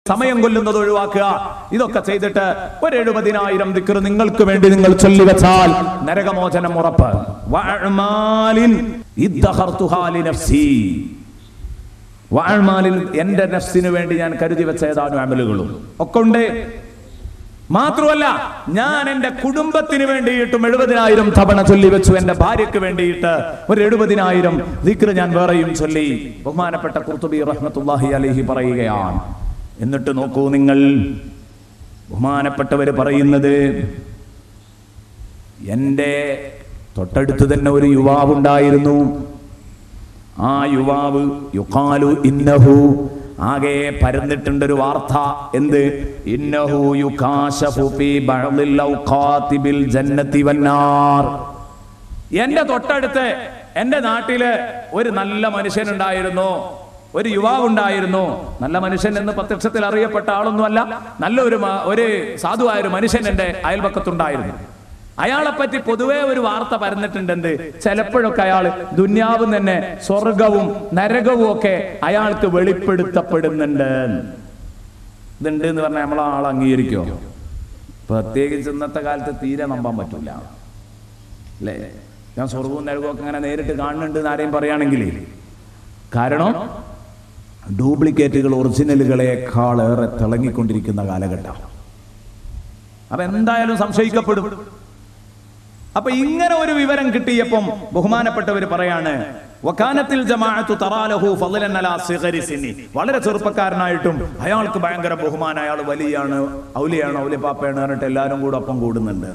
സമയം കൊല്ലുന്നത് ഒഴിവാക്കുക ഇതൊക്കെ ചെയ്തിട്ട് ഒരു എഴുപതിനായിരം ദിക്കർ നിങ്ങൾക്ക് വേണ്ടി നിങ്ങൾ ചൊല്ലിവെച്ചാൽ നരകമോചനം ഉറപ്പ് വഅഅ്മാലിൻ ഇദ്ദഖർതുഹാ ലിനഫ്സി. വഅഅ്മാലിൻ എന്റെ നഫ്സിന് വേണ്ടി ഞാൻ കരുതി വെച്ച ഏതാനും അമലുകളും ഒക്കെ ഉണ്ട് മാത്രമല്ല ഞാൻ എന്റെ കുടുംബത്തിന് വേണ്ടിയിട്ടും എഴുപതിനായിരം തവണ ചൊല്ലി വെച്ചു എന്റെ ഭാര്യയ്ക്ക് വേണ്ടിയിട്ട് ഒരു എഴുപതിനായിരം ദിക്ർ ഞാൻ വേറെയും ചൊല്ലി ബഹുമാനപ്പെട്ട കുർത്തുബി റഹ്മത്തുല്ലാഹി അലൈഹി പറയുകയാണ് എന്നിട്ട് നോക്കൂ നിങ്ങൾ ബഹുമാനപ്പെട്ടവര് പറയുന്നത് എന്റെ തൊട്ടടുത്ത് തന്നെ ഒരു യുവാവുണ്ടായിരുന്നു ആ യുവാവ് യുക്കാലു ഇന്നഹു ആകെ പരന്നിട്ടുണ്ട് ഒരു വാർത്ത എന്ത് ഇന്നഹു യുകാശഫു ഫീ ബഅദിൽ ഔഖാതി ബിൽ ജന്നതി വന്നാർ എന്റെ തൊട്ടടുത്ത് എന്റെ നാട്ടില് ഒരു നല്ല മനുഷ്യനുണ്ടായിരുന്നു ഒരു യുവാവുണ്ടായിരുന്നു നല്ല മനുഷ്യൻ എന്ന് പ്രത്യക്ഷത്തിൽ അറിയപ്പെട്ട ആളൊന്നുമല്ല നല്ലൊരു മ- ഒരു സാധുവായ ഒരു മനുഷ്യൻ എന്റെ അയൽപക്കത്തുണ്ടായിരുന്നു അയാളെ പറ്റി പൊതുവേ ഒരു വാർത്ത പരന്നിട്ടുണ്ട് എന്ത് ചിലപ്പോഴൊക്കെ അയാൾ ദുന്യാവും തന്നെ സ്വർഗവും നരകവും ഒക്കെ അയാൾക്ക് വെളിപ്പെടുത്തപ്പെടുന്നുണ്ട് ഇതുണ്ട് എന്ന് പറഞ്ഞാൽ നമ്മൾ ആൾ അംഗീകരിക്കോ പ്രത്യേകിച്ച് ഇന്നത്തെ കാലത്ത് തീരെ നമ്പാൻ പറ്റൂല അല്ലേ ഞാൻ സ്വർഗവും നരകവും ഒക്കെ അങ്ങനെ നേരിട്ട് കാണുന്നുണ്ട് എന്ന് ആരെയും പറയുകയാണെങ്കിൽ കാരണം ഡ്യൂപ്ലിക്കേറ്റുകൾ ഒറിജിനലുകളെക്കാൾ ഏറെ തിളങ്ങിക്കൊണ്ടിരിക്കുന്ന കാലഘട്ടം അപ്പൊ എന്തായാലും സംശയിക്കപ്പെടും അപ്പൊ ഇങ്ങനെ ഒരു വിവരം കിട്ടിയപ്പം ബഹുമാനപ്പെട്ടവർ പറയാണ് വക്കാനത്തിൽ ജമാഅത്തു തറാലഹു ഫളലൻ അലാ സിഗരി സിന്നി. വളരെ ചെറുപ്പക്കാരനായിട്ടും അയാൾക്ക് ഭയങ്കര ബഹുമാനം അയാൾ വലിയാണ് ഔലിയാണ് ഔലിപ്പാപ്പയാണ് പറഞ്ഞിട്ട് എല്ലാവരും കൂടെ ഒപ്പം കൂടുന്നുണ്ട്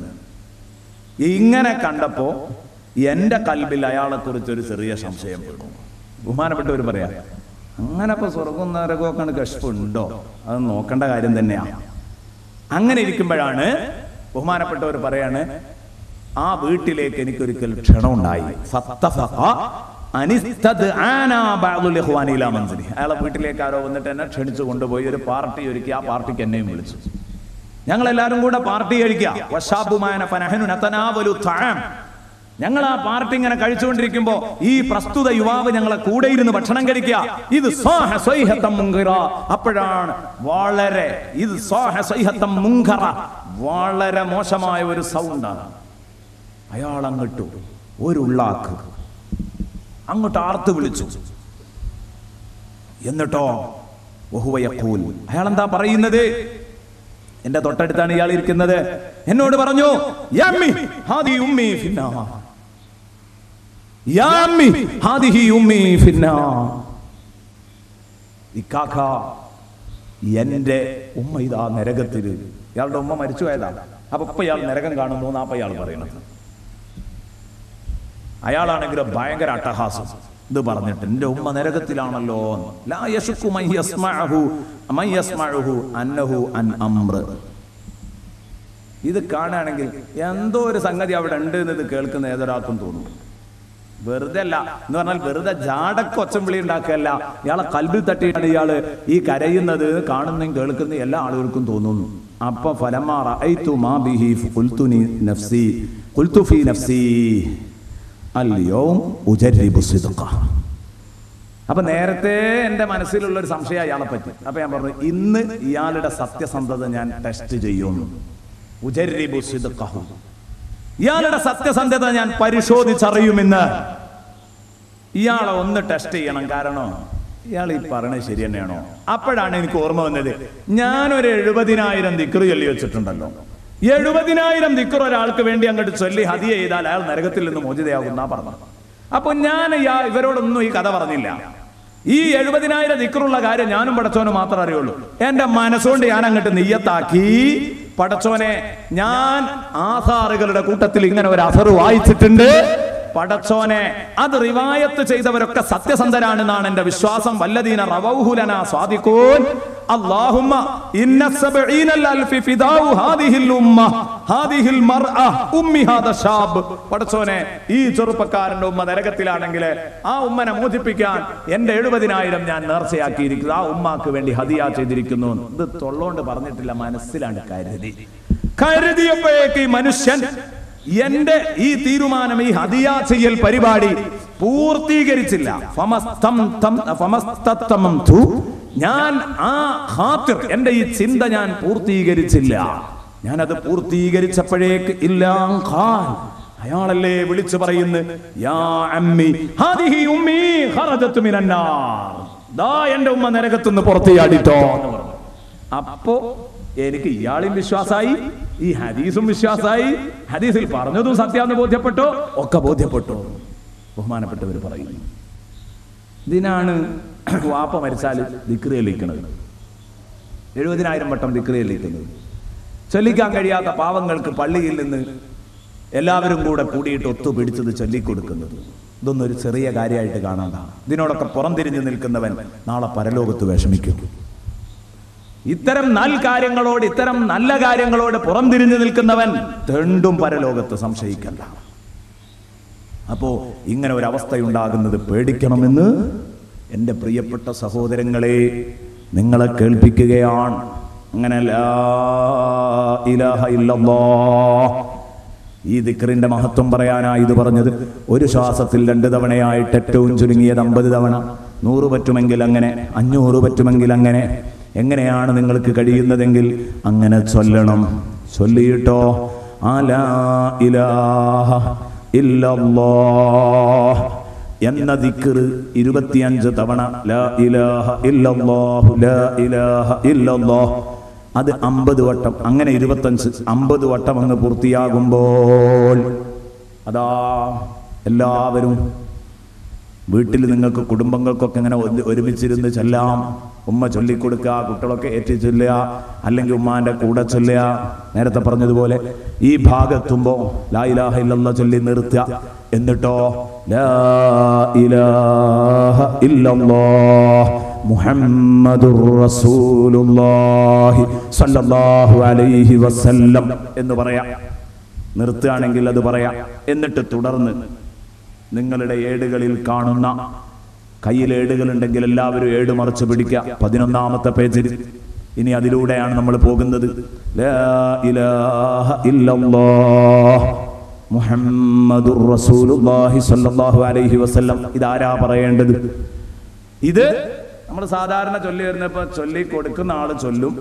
ഇങ്ങനെ കണ്ടപ്പോ എന്റെ കൽബിൽ അയാളെ കുറിച്ച് ഒരു ചെറിയ സംശയം വന്നു ബഹുമാനപ്പെട്ടവർ പറയാ അങ്ങനെ ഇപ്പൊ സ്വർഗം നരകമൊക്കെ കഷ്ടമുണ്ടോ അത് നോക്കേണ്ട കാര്യം തന്നെയാണ് അങ്ങനെ ഇരിക്കുമ്പോഴാണ് ബഹുമാനപ്പെട്ടവർ പറയാണ് ആ വീട്ടിലേക്ക് എനിക്കൊരിക്കൽ ക്ഷണമുണ്ടായി ഫത്തഫഖ അനിസ്തദ്ആന ബഅദുൽ ഇഖ്വാനി ഇലാ മൻസിലി. അയാളെ വീട്ടിലേക്ക് ആരോ വന്നിട്ട് എന്നെ ക്ഷണിച്ചു കൊണ്ടുപോയി ഒരു പാർട്ടി ഒരുക്കി ആ പാർട്ടിക്ക് എന്നെയും വിളിച്ചു ഞങ്ങൾ എല്ലാവരും കൂടെ പാർട്ടി കഴിക്കുക വശാബുമാന ഫനഹനു നതനാവലു തആം. ഞങ്ങൾ ആ പാർട്ടി ഇങ്ങനെ കഴിച്ചുകൊണ്ടിരിക്കുമ്പോ ഈ പ്രസ്തുത യുവാവ് ഞങ്ങളെ കൂടെ ഇരുന്ന് ഭക്ഷണം കഴിക്കുക ഇത് സ്വാഹ സ്വൈഹത്തം മുങ്കറ അപ്പോഴാണ് വളരെ ഇത് സ്വാഹ സ്വൈഹത്തം മുങ്കറ വളരെ മോശമായ ഒരു സൗണ്ടാണ് അയാൾ അങ്ങോട്ട് ഒരു ഉള്ളാക്ക് അങ്ങോട്ട് ആർത്ത് വിളിച്ചു എന്നിട്ടോ വഹുവയഖൂൽ അയാൾ എന്താ പറയുന്നത് എന്റെ തൊട്ടടുത്താണ് ഇയാൾ ഇരിക്കുന്നത് എന്നോട് പറഞ്ഞു "യമ്മി, ഹാദി ഉമ്മി ഫിന്നാർ." യമ്മി, ഹാദിഹി ഉമ്മി ഫിന്നാർ. ഇക്കാക്ക എന്റെ ഉമ്മ ഇതാ നരകത്തില് ഇയാളുടെ ഉമ്മ മരിച്ചു പോയതാണ് അപ്പൊ ഇപ്പൊ ഇയാൾ നരകം കാണുന്നു എന്നാ അപ്പൊ ഇയാൾ പറയുന്നത് അയാളാണെങ്കിലും ഭയങ്കര അട്ടഹാസം ഇത് പറഞ്ഞിട്ട് എന്റെ ഉമ്മ നരകത്തിലാണല്ലോ എന്ന്. ലാ യശുക്കു മൻ യസ്മഅഹു മൻ യസ്മഅഹു അന്നഹു അൻ അംർ ഇത് കാണുകയാണെങ്കിൽ എന്തോ ഒരു സംഗതി അവിടെ ഉണ്ട് എന്ന് ഇത് കേൾക്കുന്ന ഏതൊരാൾക്കും തോന്നും വെറുതെ അല്ല എന്ന് പറഞ്ഞാൽ വെറുതെ ജാടക്ക് ഒച്ചം വിളി ഉണ്ടാക്കുകയല്ല ഇയാളെ കൽബിൽ തട്ടിയിട്ടാണ് ഇയാള് ഈ കരയുന്നത് കാണുന്നതും കേൾക്കുന്നതും എല്ലാ ആളുകൾക്കും തോന്നുന്നു അപ്പൊ ഫലമാ റഅയ്തു മാ ബിഹി ഖുൽതുനി നഫ്സി ഖുൽതു ഫീ നഫ്സി അൽയൗം ഉജരിബു സിദ്ഖ അപ്പൊ നേരത്തെ എന്റെ മനസ്സിലുള്ള ഒരു സംശയം അയാളെ പറ്റി അപ്പൊ ഞാൻ പറഞ്ഞു ഇന്ന് ഇയാളുടെ സത്യസന്ധത ഞാൻ ടെസ്റ്റ് ചെയ്യുന്നു ഉജരിബു സിദ്ഖഹു ഇയാളുടെ സത്യസന്ധത ഞാൻ പരിശോധിച്ചറിയുമെന്ന് ഇയാളെ ഒന്ന് ടെസ്റ്റ് ചെയ്യണം കാരണം ഇയാൾ ഈ പറയണത് ശരി തന്നെയാണോ അപ്പോഴാണ് എനിക്ക് ഓർമ്മ വന്നത് ഞാനൊരു എഴുപതിനായിരം ദിക്റ് ചൊല്ലി വെച്ചിട്ടുണ്ടല്ലോ എഴുപതിനായിരം ദിക്ർ ഒരാൾക്ക് വേണ്ടി അങ്ങോട്ട് ചൊല്ലി ഹതിയ ചെയ്താൽ അയാൾ നരകത്തിൽ നിന്ന് മോചിതയാകുന്ന പറഞ്ഞു അപ്പൊ ഞാൻ ഇയാ- ഇവരോടൊന്നും ഈ കഥ പറഞ്ഞില്ല ഈ എഴുപതിനായിരം ദിക്റുള്ള കാര്യം ഞാനും പടച്ചോനും മാത്രമേ അറിയുള്ളൂ എന്റെ മനസ്സുകൊണ്ട് ഞാൻ അങ്ങോട്ട് നെയ്യത്താക്കി പടച്ചോനെ ഞാൻ ആധാറുകളുടെ കൂട്ടത്തിൽ ഇങ്ങനെ ഒരു അസർ വായിച്ചിട്ടുണ്ട് പടച്ചോനെ അത് റിവായത്ത് ചെയ്തവരൊക്കെ സത്യസന്ധരാണെന്നാണ് എന്റെ വിശ്വാസം വല്ലദീന റവൗഹുലന സ്വാദിഖൂൻ അല്ലാഹുമ്മ ഇന്ന സബഈനൽ അൽഫി ഫിദാഉ ഹാദിഹിൽ ഉമ്മ ഹാദിഹിൽ മർഅ ഉമ്മി ഹാദ ഷാബ് പടച്ചോനെ ഈ ചെറുപ്പക്കാരന്റെ ഉമ്മ നരകത്തിലാണെങ്കിൽ ആ ഉമ്മനെ മോചിപ്പിക്കാൻ എന്റെ എഴുപതിനായിരം ഞാൻ നേർച്ചയാക്കിയിരിക്കുന്നു ആ ഉമ്മാക്ക് വേണ്ടി ഹദിയ ചെയ്തിരിക്കുന്നു ഇത് തൊള്ളോണ്ട് പറഞ്ഞിട്ടില്ല മനസ്സിലാണ് കരുതി കരുതിയപ്പോഴേക്ക് ഈ മനുഷ്യൻ എന്റെ ഈ തീരുമാനം ഈ ഹദിയ ചെയ്യൽ പരിപാടി പൂർത്തീകരിച്ചില്ല ഫമസ്തം തം- ഫമസ്തത്തമംതു ഞാൻ ആ ഖാത്തിർ എന്റെ ഈ ചിന്ത ഞാൻ പൂർത്തീകരിച്ചില്ല ഞാനത് പൂർത്തീകരിച്ചപ്പോഴേക്ക് ഇല്ലാ ഖാൽ അയാളല്ലേ വിളിച്ചു പറയുന്നു യാ അമ്മി ഹാദിഹി ഉമ്മി ഖറജത്തു മിനന്നാർ ദാ എന്റെ ഉമ്മ നരകത്തുനിന്ന് പുറത്ത് ചാടിട്ടോ എന്ന് പറഞ്ഞു. അപ്പോ എനിക്ക് ഇയാളും വിശ്വാസായി ഈ ഹദീസും വിശ്വാസായി ഹദീസിൽ പറഞ്ഞതും സത്യാന്ന് ബോധ്യപ്പെട്ടോ ഒക്കെ ബോധ്യപ്പെട്ടു ബഹുമാനപ്പെട്ടവർ പറയുന്നു ഇതിനാണ് വാപ്പ മരിച്ചാൽ ദിക്രി ചെല്ലിക്കുന്നത് എഴുപതിനായിരം വട്ടം ദിക്രി ചെല്ലിക്കുന്നത് ചൊല്ലിക്കാൻ കഴിയാത്ത പാവങ്ങൾക്ക് പള്ളിയിൽ നിന്ന് എല്ലാവരും കൂടെ കൂടിയിട്ട് ഒത്തുപിടിച്ചത് ചൊല്ലിക്കൊടുക്കുന്നത് ഇതൊന്നും ഒരു ചെറിയ കാര്യമായിട്ട് കാണണ്ട ഇതിനോടൊക്കെ പുറംതിരിഞ്ഞു നിൽക്കുന്നവൻ നാളെ പരലോകത്ത് വിഷമിക്കും ഇത്തരം നൽ കാര്യങ്ങളോട് ഇത്തരം നല്ല കാര്യങ്ങളോട് പുറംതിരിഞ്ഞു നിൽക്കുന്നവൻ തെണ്ടും പരലോകത്ത് സംശയിക്കണ്ട അപ്പോ ഇങ്ങനെ ഒരു അവസ്ഥയുണ്ടാകുന്നത് പേടിക്കണമെന്ന് എൻ്റെ പ്രിയപ്പെട്ട സഹോദരങ്ങളെ നിങ്ങളെ കേൾപ്പിക്കുകയാണ് അങ്ങനെ ലാ ഇലാഹ ഇല്ലല്ലാഹ്. ഈ ദിക്റിന്റെ മഹത്വം പറയാനാ ഇത് പറഞ്ഞത് ഒരു ശ്വാസത്തിൽ രണ്ട് തവണയായിട്ട് ഏറ്റവും ചുരുങ്ങിയത് അമ്പത് തവണ നൂറ് പറ്റുമെങ്കിൽ അങ്ങനെ അഞ്ഞൂറ് പറ്റുമെങ്കിൽ അങ്ങനെ എങ്ങനെയാണ് നിങ്ങൾക്ക് കഴിയുന്നതെങ്കിൽ അങ്ങനെ ചൊല്ലണം ചൊല്ലിയിട്ടോ അലാ ഇലാഹ ഇല്ലല്ലാഹ് എന്ന ദിക്റ് ഇരുപത്തിയഞ്ച് തവണ ലാ ഇലാഹ ഇല്ലല്ലാഹു ലാ ഇലാഹ ഇല്ലല്ലാഹ് അത് അമ്പത് വട്ടം അങ്ങനെ ഇരുപത്തഞ്ച് അമ്പത് വട്ടം അങ്ങ് പൂർത്തിയാകുമ്പോൾ അതാ എല്ലാവരും വീട്ടിൽ നിങ്ങൾക്ക് കുടുംബങ്ങൾക്കൊക്കെ ഇങ്ങനെ ഒരു- ഒരുമിച്ചിരുന്ന് ചെല്ലാം ഉമ്മ ചൊല്ലിക്കൊടുക്കുക കുട്ടികളൊക്കെ ഏറ്റി ചൊല്ലുക അല്ലെങ്കിൽ ഉമ്മാന്റെ കൂടെ ചൊല്ലുക നേരത്തെ പറഞ്ഞതുപോലെ ഈ ഭാഗത്തുമ്പോ ലാ ഇലാഹ ഇല്ലല്ലാഹ് ചൊല്ലി നിർത്തുക എന്നിട്ടോ ലാ ഇലാഹ ഇല്ലല്ലാഹ് മുഹമ്മദുർ റസൂലുള്ളാഹി സ്വല്ലല്ലാഹു അലൈഹി വസല്ലം എന്ന് പറയാം നിർത്തുകയാണെങ്കിൽ അത് പറയാം എന്നിട്ട് തുടർന്ന് നിങ്ങളുടെ ഏടുകളിൽ കാണുന്ന കയ്യിൽ ഏടുകളുണ്ടെങ്കിൽ എല്ലാവരും ഏട് മറിച്ച് പിടിക്കുക പതിനൊന്നാമത്തെ പേജിൽ ഇനി അതിലൂടെയാണ് നമ്മൾ പോകുന്നത് ലാ ഇലാഹ ഇല്ലല്ലാഹ് മുഹമ്മദുർ റസൂലുള്ളാഹി സ്വല്ലല്ലാഹു അലൈഹി വസല്ലം ഇതാരാ പറയേണ്ടത് ഇത് നമ്മൾ സാധാരണ ചൊല്ലി വരുന്നപ്പോ ചൊല്ലി കൊടുക്കുന്ന ആള് ചൊല്ലും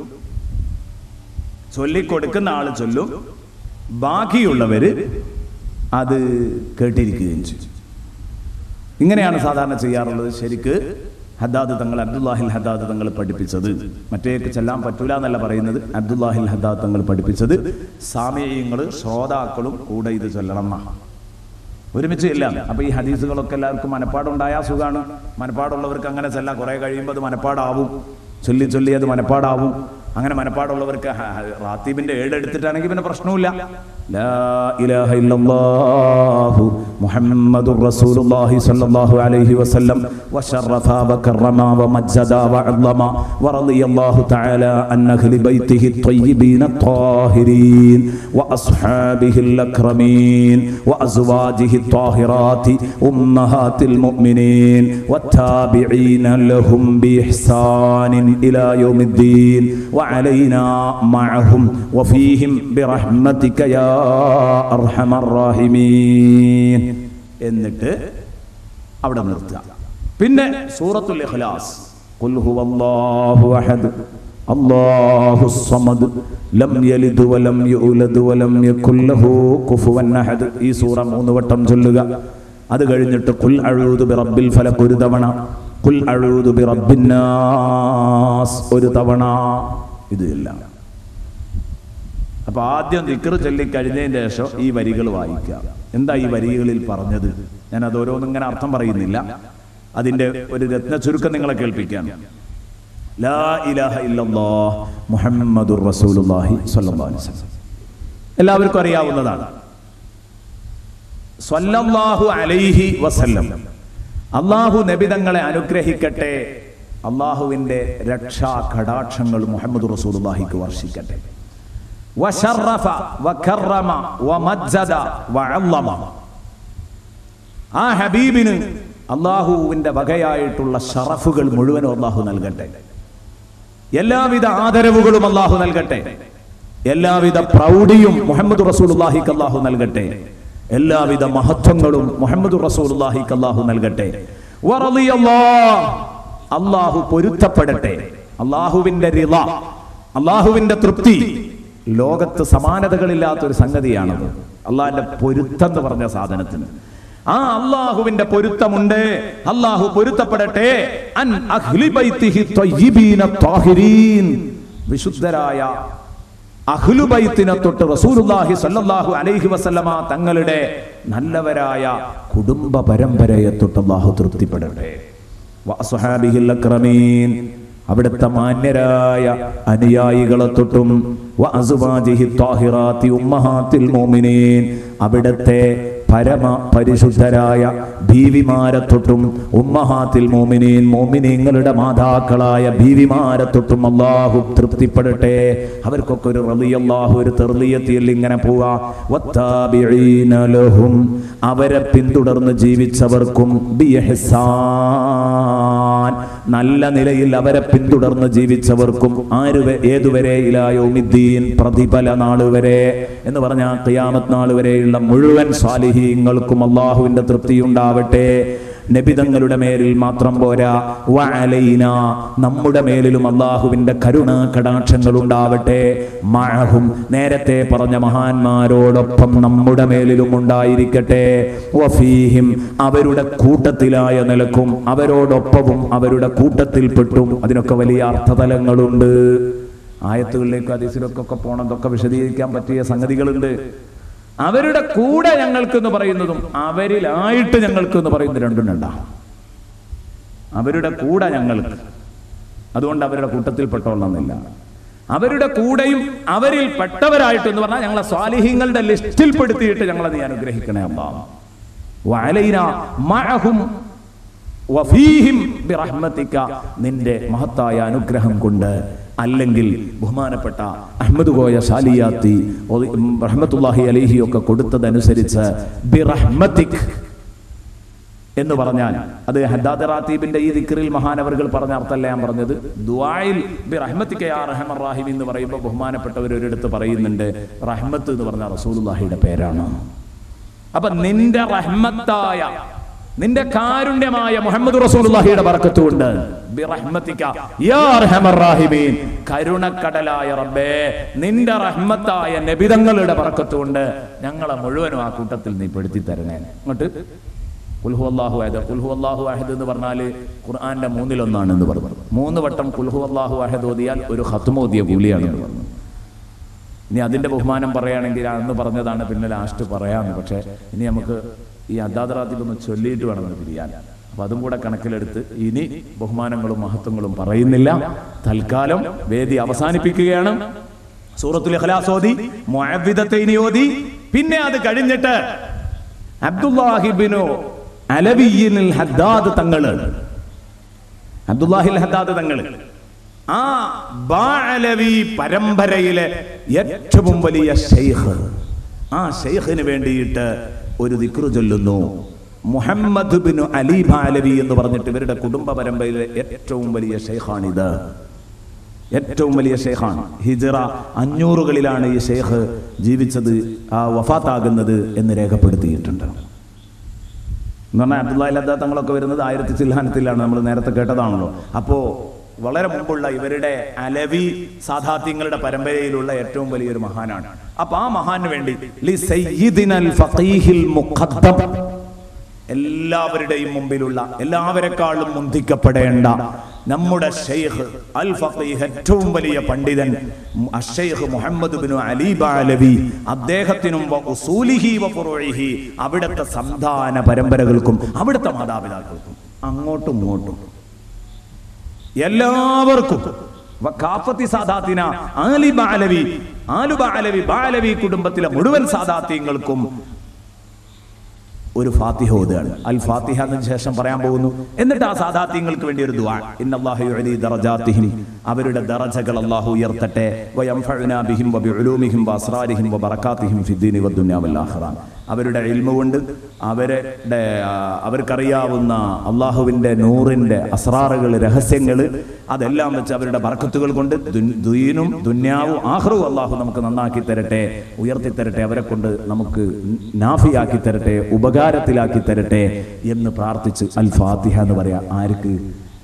ചൊല്ലി കൊടുക്കുന്ന ആള് ചൊല്ലും ബാക്കിയുള്ളവര് അത് കേട്ടിരിക്കുകയും ചെയ്യും ഇങ്ങനെയാണ് സാധാരണ ചെയ്യാറുള്ളത് ശരിക്ക് ഹദ്ദാദ് തങ്ങൾ അബ്ദുല്ലാഹിൽ ഹദ്ദാദ് തങ്ങൾ പഠിപ്പിച്ചത് മറ്റേക്ക് ചെല്ലാൻ പറ്റൂല എന്നല്ല പറയുന്നത് അബ്ദുല്ലാഹിൽ ഹദ്ദാദ് തങ്ങൾ പഠിപ്പിച്ചത് സാമയങ്ങൾ ശ്രോതാക്കളും കൂടെ ഇത് ചൊല്ലണം എന്നാണ് ഒരുമിച്ച് ഇല്ല അപ്പൊ ഈ ഹദീസുകളൊക്കെ എല്ലാവർക്കും മനപ്പാടുണ്ടായാൽ സുഖാണ് മനപ്പാടുള്ളവർക്ക് അങ്ങനെ ചെല്ലാം കുറെ കഴിയുമ്പോൾ അത് മനപ്പാടാവും ചൊല്ലി ചൊല്ലി അത് മനപ്പാടാവും അങ്ങനെ മനപ്പാടുള്ളവർക്ക് ഹ- ഹ- റാത്തീബിന്റെ ഏട് എടുത്തിട്ടാണെങ്കിൽ പിന്നെ പ്രശ്നവുമില്ല ലാ ഇലാഹ ഇല്ലല്ലാഹു മുഹമ്മദുർ റസൂലുള്ളാഹി സ്വല്ലല്ലാഹു അലൈഹി വസല്ലം വശറഫ വകറമ വമജ്ജദ വഅളമ വറളിയല്ലാഹു തആല അൻ അഹ്ലി ബൈത്തിഹി الطيبين الطاهرين وأصحابه الأكرمين وأزواجه الطاهرات أمهات المؤمنين والتابعين لهم بإحسان إلى يوم الدين وعلينا معهم وفيهم برحمتك يا أرحم الراحمين എന്നിട്ട് അവിടെ നിർത്തുക പിന്നെ സൂറത്തുൽ ഇഖ്ലാസ് ഖുൽ ഹുവല്ലാഹു അഹദ് അല്ലാഹു സമദ് ലം യലിദ് വലം യൂലദ് വലം യകുൽ ലഹു കുഫുവൻ അഹദ് ഈ സൂറ മൂന്ന് വട്ടം ചൊല്ലുക അത് കഴിഞ്ഞിട്ട് ഖുൽ അഊദു ബിറബ്ബിൽ ഫലഖ് ഒരു തവണ ഖുൽ അഊദു ബിറബ്ബിൻ നാസ് ഒരു തവണ ഇത് എല്ലാം അപ്പൊ ആദ്യം ദിക്ർ ചൊല്ലി കഴിഞ്ഞതിന് ശേഷം ഈ വരികൾ വായിക്കുക എന്താ ഈ വരികളിൽ പറഞ്ഞത് ഞാൻ അത് ഓരോന്നും ഇങ്ങനെ അർത്ഥം പറയുന്നില്ല അതിന്റെ ഒരു രത്ന ചുരുക്കം നിങ്ങളെ കേൾപ്പിക്കാൻ ലാ ഇലാഹ ഇല്ലല്ലാഹ് മുഹമ്മദുർ റസൂലുള്ളാഹി സ്വല്ലല്ലാഹു അലൈഹി വസല്ലം എല്ലാവർക്കും അറിയാവുന്നതാണ് സ്വല്ലല്ലാഹു അലൈഹി വസല്ലം അള്ളാഹു നബിതങ്ങളെ അനുഗ്രഹിക്കട്ടെ അള്ളാഹുവിന്റെ രക്ഷാ കടാക്ഷങ്ങൾ മുഹമ്മദ് റസൂലുള്ളാഹിക്ക് വർഷിക്കട്ടെ വശറഫ വകറമ വമജ്ജദ വഅള്ളമ ആ ഹബീബിന് അള്ളാഹുവിന്റെ വകയായിട്ടുള്ള ഷറഫുകൾ മുഴുവനും അള്ളാഹു നൽകട്ടെ എല്ലാവിധ ആദരവുകളും അള്ളാഹു നൽകട്ടെ എല്ലാവിധ പ്രൗഢിയും മുഹമ്മദ് റസൂലുള്ളാഹിക്ക് അള്ളാഹു നൽകട്ടെ എല്ലാവിധ മഹത്വങ്ങളും മുഹമ്മദ് റസൂലുള്ളാഹിക്ക് അള്ളാഹു നൽകട്ടെ വറളിയല്ലാഹ് അള്ളാഹു പൊരുത്തപ്പെടട്ടെ അള്ളാഹുവിന്റെ റിള അള്ളാഹുവിന്റെ തൃപ്തി ലോകത്ത് സമാനതകളില്ലാത്ത ഒരു സംഗതിയാണത് അള്ളാഹിന്റെ പൊരുത്തം എന്ന് പറഞ്ഞ സാധനത്തിന് ആ അള്ളാഹുവിന്റെ പൊരുത്തമുണ്ട് അള്ളാഹു പൊരുത്തപ്പെടട്ടെ അൻ അഹ്ലി ബൈത്തിഹി ത്വയ്യിബീന ത്വാഹിരീൻ. വിശുദ്ധരായ അഹ്ലുബൈത്തിനെ തൊട്ട് റസൂലുള്ളാഹി സല്ലല്ലാഹു അലൈഹി വസല്ലമ തങ്ങളുടെ നല്ലവരായ കുടുംബ പരമ്പരയെ തൊട്ട് അള്ളാഹു തൃപ്തിപ്പെടട്ടെ വഅസ്ഹാബിഹിൽ അക്രമീൻ അവിടുത്തെ മാന്യരായ അനുയായികളെ തൊട്ടും വഅസ്വാജിഹി ത്വാഹിറാത്തി ഉമ്മഹാത്തിൽ മുഅ്മിനീൻ അവിടുത്തെ പരമ പരിശുദ്ധരായ ബീവിമാരെ തൊട്ടും ഉമ്മഹാത്തിൽ മോമിനീൻ മോമിനീങ്ങളുടെ മാതാക്കളായ ബീവിമാരെ തൊട്ടും അള്ളാഹു തൃപ്തിപ്പെടട്ടെ അവർക്കൊക്കെ ഒരു റളിയല്ലാഹു ഒരു തെർലിയത്തിൽ ഇങ്ങനെ പോവാ വത്താബിഈന ലഹും അവരെ പിന്തുടർന്ന് ജീവിച്ചവർക്കും ബിഇഹ്സാൻ നല്ല നിലയിൽ അവരെ പിന്തുടർന്ന് ജീവിച്ചവർക്കും ആര് വെ- ഏതുവരെ ഇലായോമിദ്ദീൻ പ്രതിഫല നാളുവരെ എന്ന് പറഞ്ഞ ഖിയാമത്ത് നാൾ വരെയുള്ള മുഴുവൻ സ്വാലിഹീങ്ങൾക്കും അള്ളാഹുവിന്റെ തൃപ്തി ഉണ്ടാവട്ടെ നബിതങ്ങളുടെ മേലിൽ മാത്രം പോരാ വഅലൈന നമ്മുടെ മേലിലും അള്ളാഹുവിന്റെ കരുണ കടാക്ഷങ്ങൾ ഉണ്ടാവട്ടെ മഴഹും നേരത്തെ പറഞ്ഞ മഹാന്മാരോടൊപ്പം നമ്മുടെ മേലിലും ഉണ്ടായിരിക്കട്ടെ വഫീഹിം അവരുടെ കൂട്ടത്തിലായ നിലക്കും അവരോടൊപ്പവും അവരുടെ കൂട്ടത്തിൽപ്പെട്ടും അതിനൊക്കെ വലിയ അർത്ഥതലങ്ങളുണ്ട് ആയത്തുകളിലേക്ക് അതിസിലൊക്കെ പോണതൊക്കെ വിശദീകരിക്കാൻ പറ്റിയ സംഗതികളുണ്ട് അവരുടെ കൂടെ ഞങ്ങൾക്ക് എന്ന് പറയുന്നതും അവരിലായിട്ട് ഞങ്ങൾക്ക് എന്ന് പറയുന്നത് രണ്ടും രണ്ടാണ് അവരുടെ കൂടെ ഞങ്ങൾക്ക് അതുകൊണ്ട് അവരുടെ കൂട്ടത്തിൽ പെട്ടോളണമെന്നില്ല അവരുടെ കൂടെയും അവരിൽ പെട്ടവരായിട്ട് എന്ന് പറഞ്ഞാൽ ഞങ്ങളെ സ്വാലിഹ്യങ്ങളുടെ ലിസ്റ്റിൽ പെടുത്തിയിട്ട് ഞങ്ങളെ നീ അനുഗ്രഹിക്കണേ അള്ളാഹ് വഅലൈന മഅഹും വഫീഹിം ബിറഹ്മതിക നിന്റെ മഹത്തായ അനുഗ്രഹം കൊണ്ട് അല്ലെങ്കിൽ ബഹുമാനപ്പെട്ട അഹമ്മദ് കോയ സാലിയാത്തി റഹ്മത്തുല്ലാഹി അലൈഹി ഒക്കെ കൊടുത്തതനുസരിച്ച് ബിറഹ്മതിക് എന്ന് പറഞ്ഞാൽ അത് ഹദ്ദാദ് റാത്തീബിന്റെ ഈ ദിക്റിൽ മഹാനവറുകൾ പറഞ്ഞ അർത്ഥമല്ല ഞാൻ പറഞ്ഞത് ദുആയിൽ ബി റഹ്മത്തിക യാ റഹ്മർ റഹീം എന്ന് പറയുമ്പോൾ ബഹുമാനപ്പെട്ടവർ ഒരിടത്ത് പറയുന്നുണ്ട് റഹ്മത്ത് എന്ന് പറഞ്ഞ റസൂലുള്ളാഹിയുടെ പേരാണ് അപ്പൊ നിന്റെ റഹ്മത്തായ നിന്റെ കാരുണ്യമായ മുഹമ്മദ് റസൂലുള്ളാഹിയുടെ ബർക്കത്ത് കൊണ്ട് ബിറഹ്മതിക യാ അർഹമർ റാഹിമീൻ കരുണക്കടലായ റബ്ബേ നിന്റെ റഹ്മത്തായ നബിതങ്ങളുടെ ബർക്കത്ത് കൊണ്ട് ഞങ്ങളെ മുഴുവനും ആ കൂട്ടത്തിൽ നീ പെടുത്തി തരണേ അങ്ങോട്ട് കുൽഹു അള്ളാഹു അഹദ് കുൽഹു അള്ളാഹു അഹദ് എന്ന് പറഞ്ഞാൽ ഖുർആന്റെ മൂന്നിലൊന്നാണ് എന്ന് പറഞ്ഞു മൂന്ന് വട്ടം കുൽഹു അള്ളാഹു അഹദ് ഓതിയാൽ ഒരു ഹത്തുമോദിയ കൂലിയാണ് എന്ന് പറഞ്ഞു ഇനി അതിന്റെ ബഹുമാനം പറയുകയാണെങ്കിൽ അന്ന് പറഞ്ഞതാണ് പിന്നെ ലാസ്റ്റ് പറയാമെന്ന് പക്ഷേ ഇനി നമുക്ക് ഈ അദാദറാത്തിൽ ഒന്ന് ചൊല്ലിയിട്ട് വേണം അത് പിരിയാൻ അപ്പൊ അതും കൂടെ കണക്കിലെടുത്ത് ഇനി ബഹുമാനങ്ങളും മഹത്വങ്ങളും പറയുന്നില്ല തൽക്കാലം വേദി അവസാനിപ്പിക്കുകയാണ് സൂറത്തുൽ ഇഖ്ലാസ് ഓതി മുഅവ്വിദത്തൈനി ഓതി പിന്നെ അത് കഴിഞ്ഞിട്ട് അബ്ദുല്ലാഹിബിനു അലവിയിനിൽ ഹദ്ദാദ് തങ്ങള് അബ്ദുല്ലാഹിൽ ഹദ്ദാദ് തങ്ങള് ആ ബാലവി പരമ്പരയിലെ ഏറ്റവും വലിയ ഷെയ്ഖ് ആ ഷെയ്ഖിന് വേണ്ടിയിട്ട് ഒരു ദിക്റു ചൊല്ലുന്നു മുഹമ്മദ് ബിൻ അലി ബാലവി എന്ന് പറഞ്ഞിട്ട് ഇവരുടെ കുടുംബ പരമ്പരയിലെ ഏറ്റവും വലിയ ഷെയ്ഖാണിത് ഏറ്റവും വലിയ ഷെയ്ഖാണ് ഹിജറ അഞ്ഞൂറുകളിലാണ് ഈ ഷെയ്ഖ് ജീവിച്ചത് ആ വഫാത്താകുന്നത് എന്ന് രേഖപ്പെടുത്തിയിട്ടുണ്ട് എന്ന് പറഞ്ഞാൽ അബ്ദുല്ലാഹി ലദ്ദ തങ്ങളൊക്കെ വരുന്നത് ആയിരത്തി ചില്ലാനത്തിലാണ് നമ്മൾ നേരത്തെ കേട്ടതാണല്ലോ അപ്പോ വളരെ മുമ്പുള്ള ഇവരുടെ അലവി സാധാത്യങ്ങളുടെ പരമ്പരയിലുള്ള ഏറ്റവും വലിയൊരു മഹാനാണ് അപ്പൊ ആ മഹാന് വേണ്ടി ലി സയ്യിദിനൽ ഫഖീഹിൽ മുഖദ്ദം എല്ലാവരുടെയും മുമ്പിലുള്ള എല്ലാവരെക്കാളും മുന്തിക്കപ്പെടേണ്ട നമ്മുടെ ഷെയ്ഖ് അൽ ഫഖീഹ് ഏറ്റവും വലിയ പണ്ഡിതൻ അഷെയ്ഖ് മുഹമ്മദ് ബിൻ അലി ബാലവി അദ്ദേഹത്തിനും വ ഉസൂലിഹി വ ഫുറൂഇഹി അവിടുത്തെ സന്താന പരമ്പരകൾക്കും അവിടുത്തെ മാതാപിതാക്കൾക്കും അങ്ങോട്ടും ഇങ്ങോട്ടും എല്ലാവർക്കും വഖാഫത്തി സാദാത്തിന ആലി ബാലവി ആലു ബാലവി ബാലവി കുടുംബത്തിലെ മുഴുവൻ സാദാത്യങ്ങൾക്കും ഒരു ഫാത്തിഹ ഓതുകയാണ് അൽ ഫാത്തിഹ എന്നതിന് ശേഷം പറയാൻ പോകുന്നു എന്നിട്ട് ആ സാദാത്യങ്ങൾക്ക് വേണ്ടി ഒരു ദുആ ഇന്നല്ലാഹു യുഅലി ദറജാത്തിഹിം അവരുടെ ദറജകൾ അല്ലാഹു ഉയർത്തട്ടെ വയംഫഉനാ ബിഹിം വബിഉലൂമിഹിം വഅസ്റാരിഹിം വബറകാതിഹിം ഫിദ്ദീനി വദ്ദുനിയ വൽ ആഖിറ അവരുടെ ഇൽമ കൊണ്ട് അവരുടെ ആ, അവർക്കറിയാവുന്ന അള്ളാഹുവിന്റെ നൂറിന്റെ അസ്രാറുകൾ രഹസ്യങ്ങൾ അതെല്ലാം വെച്ച് അവരുടെ ബർക്കത്തുകൾ കൊണ്ട് ദുൻ- ദുയീനും ദുന്യാവും ആഹ്റവും അള്ളാഹു നമുക്ക് നന്നാക്കി തരട്ടെ ഉയർത്തി തരട്ടെ അവരെ കൊണ്ട് നമുക്ക് നാഫിയാക്കി തരട്ടെ ഉപകാരത്തിലാക്കി തരട്ടെ എന്ന് പ്രാർത്ഥിച്ച് അൽ ഫാത്തിഹ എന്ന് പറയാം ആർക്ക്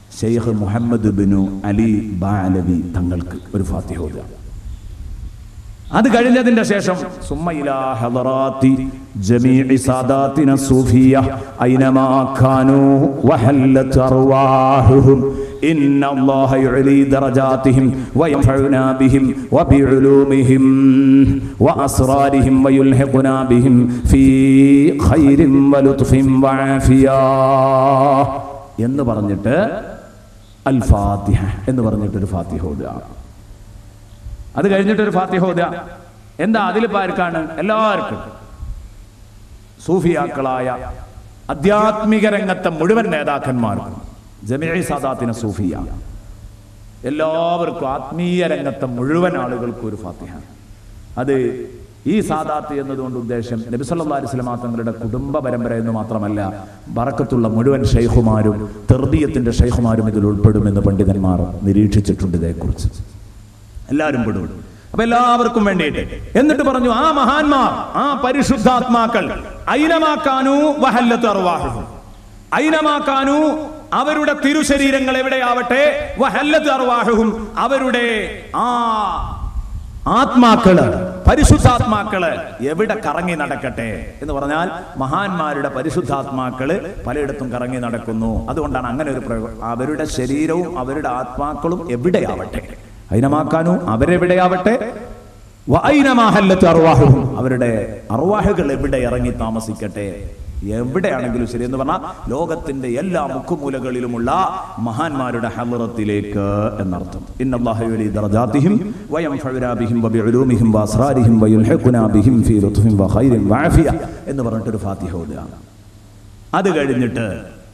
ഷെയ്ഖ് മുഹമ്മദ് ബിനു അലി ബാലവി തങ്ങൾക്ക് ഒരു ഫാത്തിഹ ഓതുക അത് കഴിഞ്ഞതിന്റെ ശേഷം സുമ്മ ഇലാ ഹളറാത്തി ജമീഇ സാദാത്തിന സൂഫിയ ഐനമാ കാനൂ വഹല്ലത് അർവാഹുഹും إن الله يعلي درجاتهم وينفعنا بهم وبعلومهم وأسرارهم ويلحقنا بهم في خير ولطف وعافية എന്ന് പറഞ്ഞിട്ട് അൽ ഫാത്തിഹ എന്ന് പറഞ്ഞിട്ട് ഒരു ഫാത്തിഹ ഓതുക അത് കഴിഞ്ഞിട്ട് ഒരു ഫാത്തിഹ ഓതുക എന്താ അതിലിപ്പോ ആർക്കാണ് എല്ലാവർക്കും സൂഫിയാക്കളായ ആധ്യാത്മിക രംഗത്തെ മുഴുവൻ നേതാക്കന്മാർക്കും ജമീ സാദാത്തിന സൂഫിയ എല്ലാവർക്കും ആത്മീയ രംഗത്തെ മുഴുവൻ ആളുകൾക്കും ഒരു ഫാത്തിഹ അത് ഈ സാദാത്ത് എന്നതുകൊണ്ട് ഉദ്ദേശം നബിസല്ലാ അലിസ്ലാം തങ്ങളുടെ കുടുംബ പരമ്പര എന്ന് മാത്രമല്ല ബറക്കത്തുള്ള മുഴുവൻ ഷെയ്ഖുമാരും തെർബീയത്തിന്റെ ഷെയ്ഖുമാരും ഇതിൽ ഉൾപ്പെടുമെന്ന് പണ്ഡിതന്മാർ നിരീക്ഷിച്ചിട്ടുണ്ട് ഇതേക്കുറിച്ച് എല്ലാവരും പെടും അപ്പൊ എല്ലാവർക്കും വേണ്ടിയിട്ട് എന്നിട്ട് പറഞ്ഞു ആ മഹാന്മാർ ആ പരിശുദ്ധാത്മാക്കൾ ഐനമാക്കാനു വഹല്ലത്ത് അർവാഹുഹും ഐനമാക്കാനു അവരുടെ തിരുശരീരങ്ങൾ എവിടെയാവട്ടെ വഹല്ലത്ത് അർവാഹുഹും അവരുടെ ആ ആത്മാക്കള് പരിശുദ്ധാത്മാക്കള് എവിടെ കറങ്ങി നടക്കട്ടെ എന്ന് പറഞ്ഞാൽ മഹാന്മാരുടെ പരിശുദ്ധാത്മാക്കള് പലയിടത്തും കറങ്ങി നടക്കുന്നു അതുകൊണ്ടാണ് അങ്ങനെ ഒരു പ്രയോഗം അവരുടെ ശരീരവും അവരുടെ ആത്മാക്കളും എവിടെയാവട്ടെ അയിനമാക്കാനു അവരെവിടെയാവട്ടെ വൈനമാഹല്ലത്ത് അറുവാഹും അവരുടെ അറുവാഹുകൾ എവിടെ ഇറങ്ങി താമസിക്കട്ടെ എവിടെയാണെങ്കിലും ശരി എന്ന് പറഞ്ഞാൽ ലോകത്തിന്റെ എല്ലാ മുക്കുമൂലകളിലുമുള്ള മഹാന്മാരുടെ ഹലറത്തിലേക്ക് എന്നർത്ഥം ഇന്നല്ലാഹു വലി ദറജാതിഹിം വയംഫഉനാ ബിഹിം വബിഉലൂമിഹിം വഅസ്റാരിഹിം വയുൽഹിഖുനാ ബിഹിം ഫീ ലുത്ഫിൻ വഖൈരിൻ വഅഫിയ എന്ന് പറഞ്ഞിട്ട് ഒരു ഫാത്തിഹ ഓതുക അത് കഴിഞ്ഞിട്ട്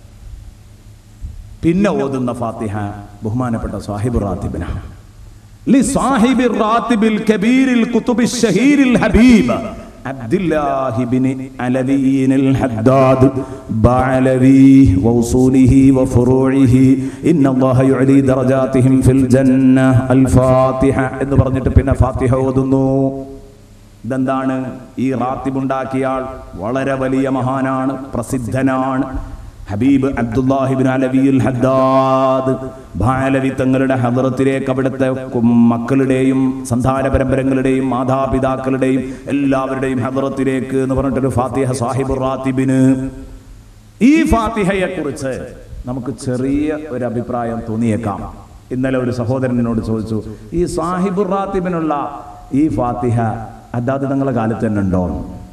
പിന്നെ ഓതുന്ന ഫാത്തിഹ ബഹുമാനപ്പെട്ട സാഹിബ് റാത്തിബിന لصاحب الراتب الكبير الكتب الشهير الحبيب عبد الله بن علوي الحداد بعلوي ووصوله وفروعه إن الله يعلي درجاتهم في الجنة الفاتحة എന്ന് പറഞ്ഞിട്ട് പിന്നെ ഫാത്തിഹ ഓതുന്നു ഇതെന്താണ് ഈ റാത്തിബുണ്ടാക്കിയ ആൾ വളരെ വലിയ മഹാനാണ് പ്രസിദ്ധനാണ് ഹബീബ് അബ്ദുല്ലാഹിബിൻ അലവിയുൽ ഹദ്ദാദ് ഭാലവി തങ്ങളുടെ ഹദറത്തിലേക്ക് അവിടുത്തെ കു- മക്കളുടെയും സന്താന പരമ്പരങ്ങളുടെയും മാതാപിതാക്കളുടെയും എല്ലാവരുടെയും ഹദറത്തിലേക്ക് എന്ന് പറഞ്ഞിട്ടൊരു ഫാത്തിഹ സാഹിബ് റാത്തിബിന് ഈ ഫാത്തിഹയെ കുറിച്ച് നമുക്ക് ചെറിയ ഒരു അഭിപ്രായം തോന്നിയേക്കാം ഇന്നലെ ഒരു സഹോദരൻ എന്നോട് ചോദിച്ചു ഈ സാഹിബുർ റാത്തിബിനുള്ള ഈ ഫാത്തിഹ അതാത് തങ്ങളുടെ കാലത്ത് തന്നെ ഉണ്ടോ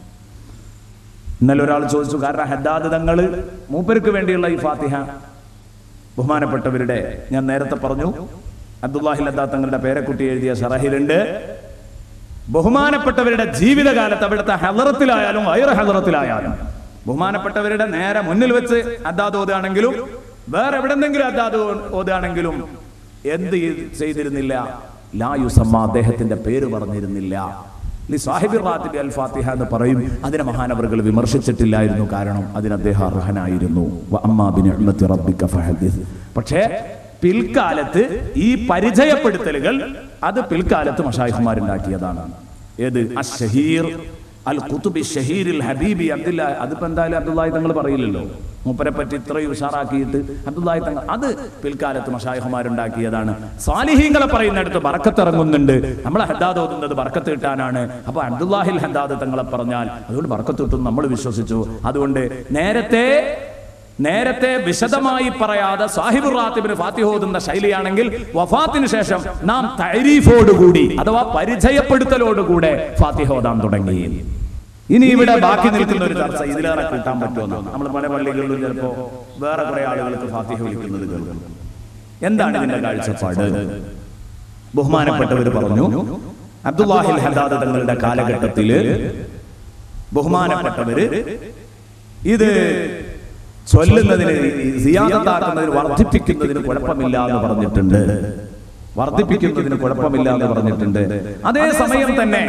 ഇന്നലെ ഒരാൾ ചോദിച്ചു കാരണം ഹദ്ദാദ് തങ്ങൾ മൂപ്പർക്ക് വേണ്ടിയുള്ള ഈ ഫാത്തിഹ ബഹുമാനപ്പെട്ടവരുടെ ഞാൻ നേരത്തെ പറഞ്ഞു അബ്ദുല്ലാഹി ഹദ്ദാദ് തങ്ങളുടെ പേരക്കുട്ടി എഴുതിയ ഷറഹിലുണ്ട് ബഹുമാനപ്പെട്ടവരുടെ ജീവിതകാലത്ത് അവിടുത്തെ ഹലറത്തിലായാലും വൈറ ഹലറത്തിലായാലും ബഹുമാനപ്പെട്ടവരുടെ നേരെ മുന്നിൽ വെച്ച് അദ്ദാദ് ഓതുകയാണെങ്കിലും വേറെ എവിടെന്നെങ്കിലും അദ്ദാദ് ഓതുകയാണെങ്കിലും എന്ത് ചെയ്തിരുന്നില്ല ലായുസമ്മ അദ്ദേഹത്തിന്റെ പേര് പറഞ്ഞിരുന്നില്ല ലി സാഹിബി റാത്തിബി അൽ ഫാത്തിഹ എന്ന് പറയും അതിനെ മഹാനവറുകൾ വിമർശിച്ചിട്ടില്ലായിരുന്നു കാരണം അതിന് അദ്ദേഹം അർഹനായിരുന്നു വ അമ്മാ ബിനിഅ്മത്തി റബ്ബിക ഫഹദ്ദിസ്. പക്ഷേ പിൽക്കാലത്ത് ഈ പരിചയപ്പെടുത്തലുകൾ അത് പിൽക്കാലത്ത് മഷായിഖുമാരുണ്ടാക്കിയതാണ് ഏത് അഷഹീർ അൽ കുത്തുബി ഷഹീറിൽ ഹബീബി അബ്ദുല്ല അതിപ്പോ എന്തായാലും അബ്ദുല്ലാഹി തങ്ങൾ പറയില്ലല്ലോ മൂപ്പരെ പറ്റി ഇത്രയും ഉഷാറാക്കിയിട്ട് അബ്ദുല്ലാഹി തങ്ങൾ അത് പിൽക്കാലത്ത് മഷായിഹുമാരുണ്ടാക്കിയതാണ് സാലിഹീങ്ങളെ പറയുന്നിടത്ത് ബറക്കത്ത് ഇറങ്ങുന്നുണ്ട് നമ്മളെ ഹദ്ദാദ് ഓതുന്നത് ബറക്കത്ത് കിട്ടാനാണ് അപ്പൊ അബ്ദുല്ലാഹിൽ ഹദ്ദാദ് തങ്ങളെ പറഞ്ഞാൽ അതുകൊണ്ട് ബറക്കത്ത് കിട്ടും നമ്മൾ വിശ്വസിച്ചു അതുകൊണ്ട് നേരത്തെ നേരത്തെ വിശദമായി പറയാതെ സാഹിബുർ റാത്തിബിന് ഫാത്തിഹ ഓതുന്ന ശൈലിയാണെങ്കിൽ വഫാത്തിന് ശേഷം നാം തരീഫോടുകൂടി അഥവാ പരിചയപ്പെടുത്തലോടുകൂടെ ഫാത്തിഹ ഓതാൻ തുടങ്ങി ഇനി ഇവിടെ ബാക്കി നിൽക്കുന്ന ഒരു ചർച്ച ഇതിലേറെ കൂട്ടാൻ പറ്റുമെന്നാണ് നമ്മൾ പല പള്ളികളിലും ചിലപ്പോ വേറെ കുറെ ആളുകൾക്ക് ഫാത്തിഹ വിളിക്കുന്നത് കേൾക്കും എന്താണ് ഇതിന്റെ കാഴ്ചപ്പാട് ബഹുമാനപ്പെട്ടവർ പറഞ്ഞു അബ്ദുല്ലാഹിൽ ഹദാദ് തങ്ങളുടെ കാലഘട്ടത്തില് ബഹുമാനപ്പെട്ടവര് ഇത് ചൊല്ലുന്നതിന് സിയാദത്താക്കുന്നതിന് വർദ്ധിപ്പിക്കുന്നതിന് കുഴപ്പമില്ല എന്ന് പറഞ്ഞിട്ടുണ്ട് വർദ്ധിപ്പിക്കുന്നതിന് കുഴപ്പമില്ല എന്ന് പറഞ്ഞിട്ടുണ്ട് അതേ സമയം തന്നെ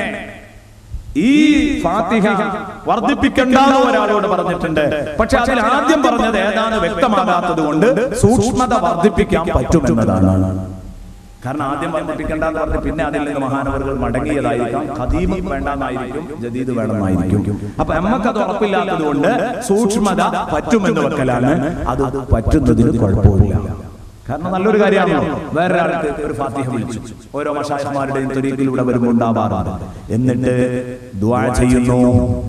ഈ ഫാത്തിഹ വർദ്ധിപ്പിക്കണ്ടെന്ന് ഒരാളോട് പറഞ്ഞിട്ടുണ്ട് പക്ഷെ അതിൽ ആദ്യം പറഞ്ഞത് ഏതാണ് വ്യക്തമാകാത്തത് കൊണ്ട് സൂക്ഷ്മത വർദ്ധിപ്പിക്കാൻ പറ്റുമെന്നതാണ് കാരണം ആദ്യം വർദ്ധിപ്പിക്കേണ്ട എന്ന് പറഞ്ഞ് പിന്നെ അതിൽ നിന്ന് മഹാനവറുകൾ മടങ്ങിയതായിരിക്കാം ഖദീം വേണ്ടെന്നായിരിക്കും ജദീദ് വേണമെന്നായിരിക്കും അപ്പൊ നമ്മക്ക് അത് ഉറപ്പില്ലാത്തത് കൊണ്ട് സൂക്ഷ്മത പറ്റുമെന്ന് വെക്കലാണ് അത് പറ്റുന്നതിന് കുഴപ്പമില്ല കാരണം നല്ലൊരു കാര്യമാണല്ലോ വേറൊരാൾക്ക് ഒരു ഫാത്തിഹ വിളിച്ചു ഓരോ മഷായന്മാരുടെയും തൊരീക്കിലൂടെ വരുമ്പോൾ ഉണ്ടാവാറുണ്ട് എന്നിട്ട് ദ്വാ ചെയ്യുന്നു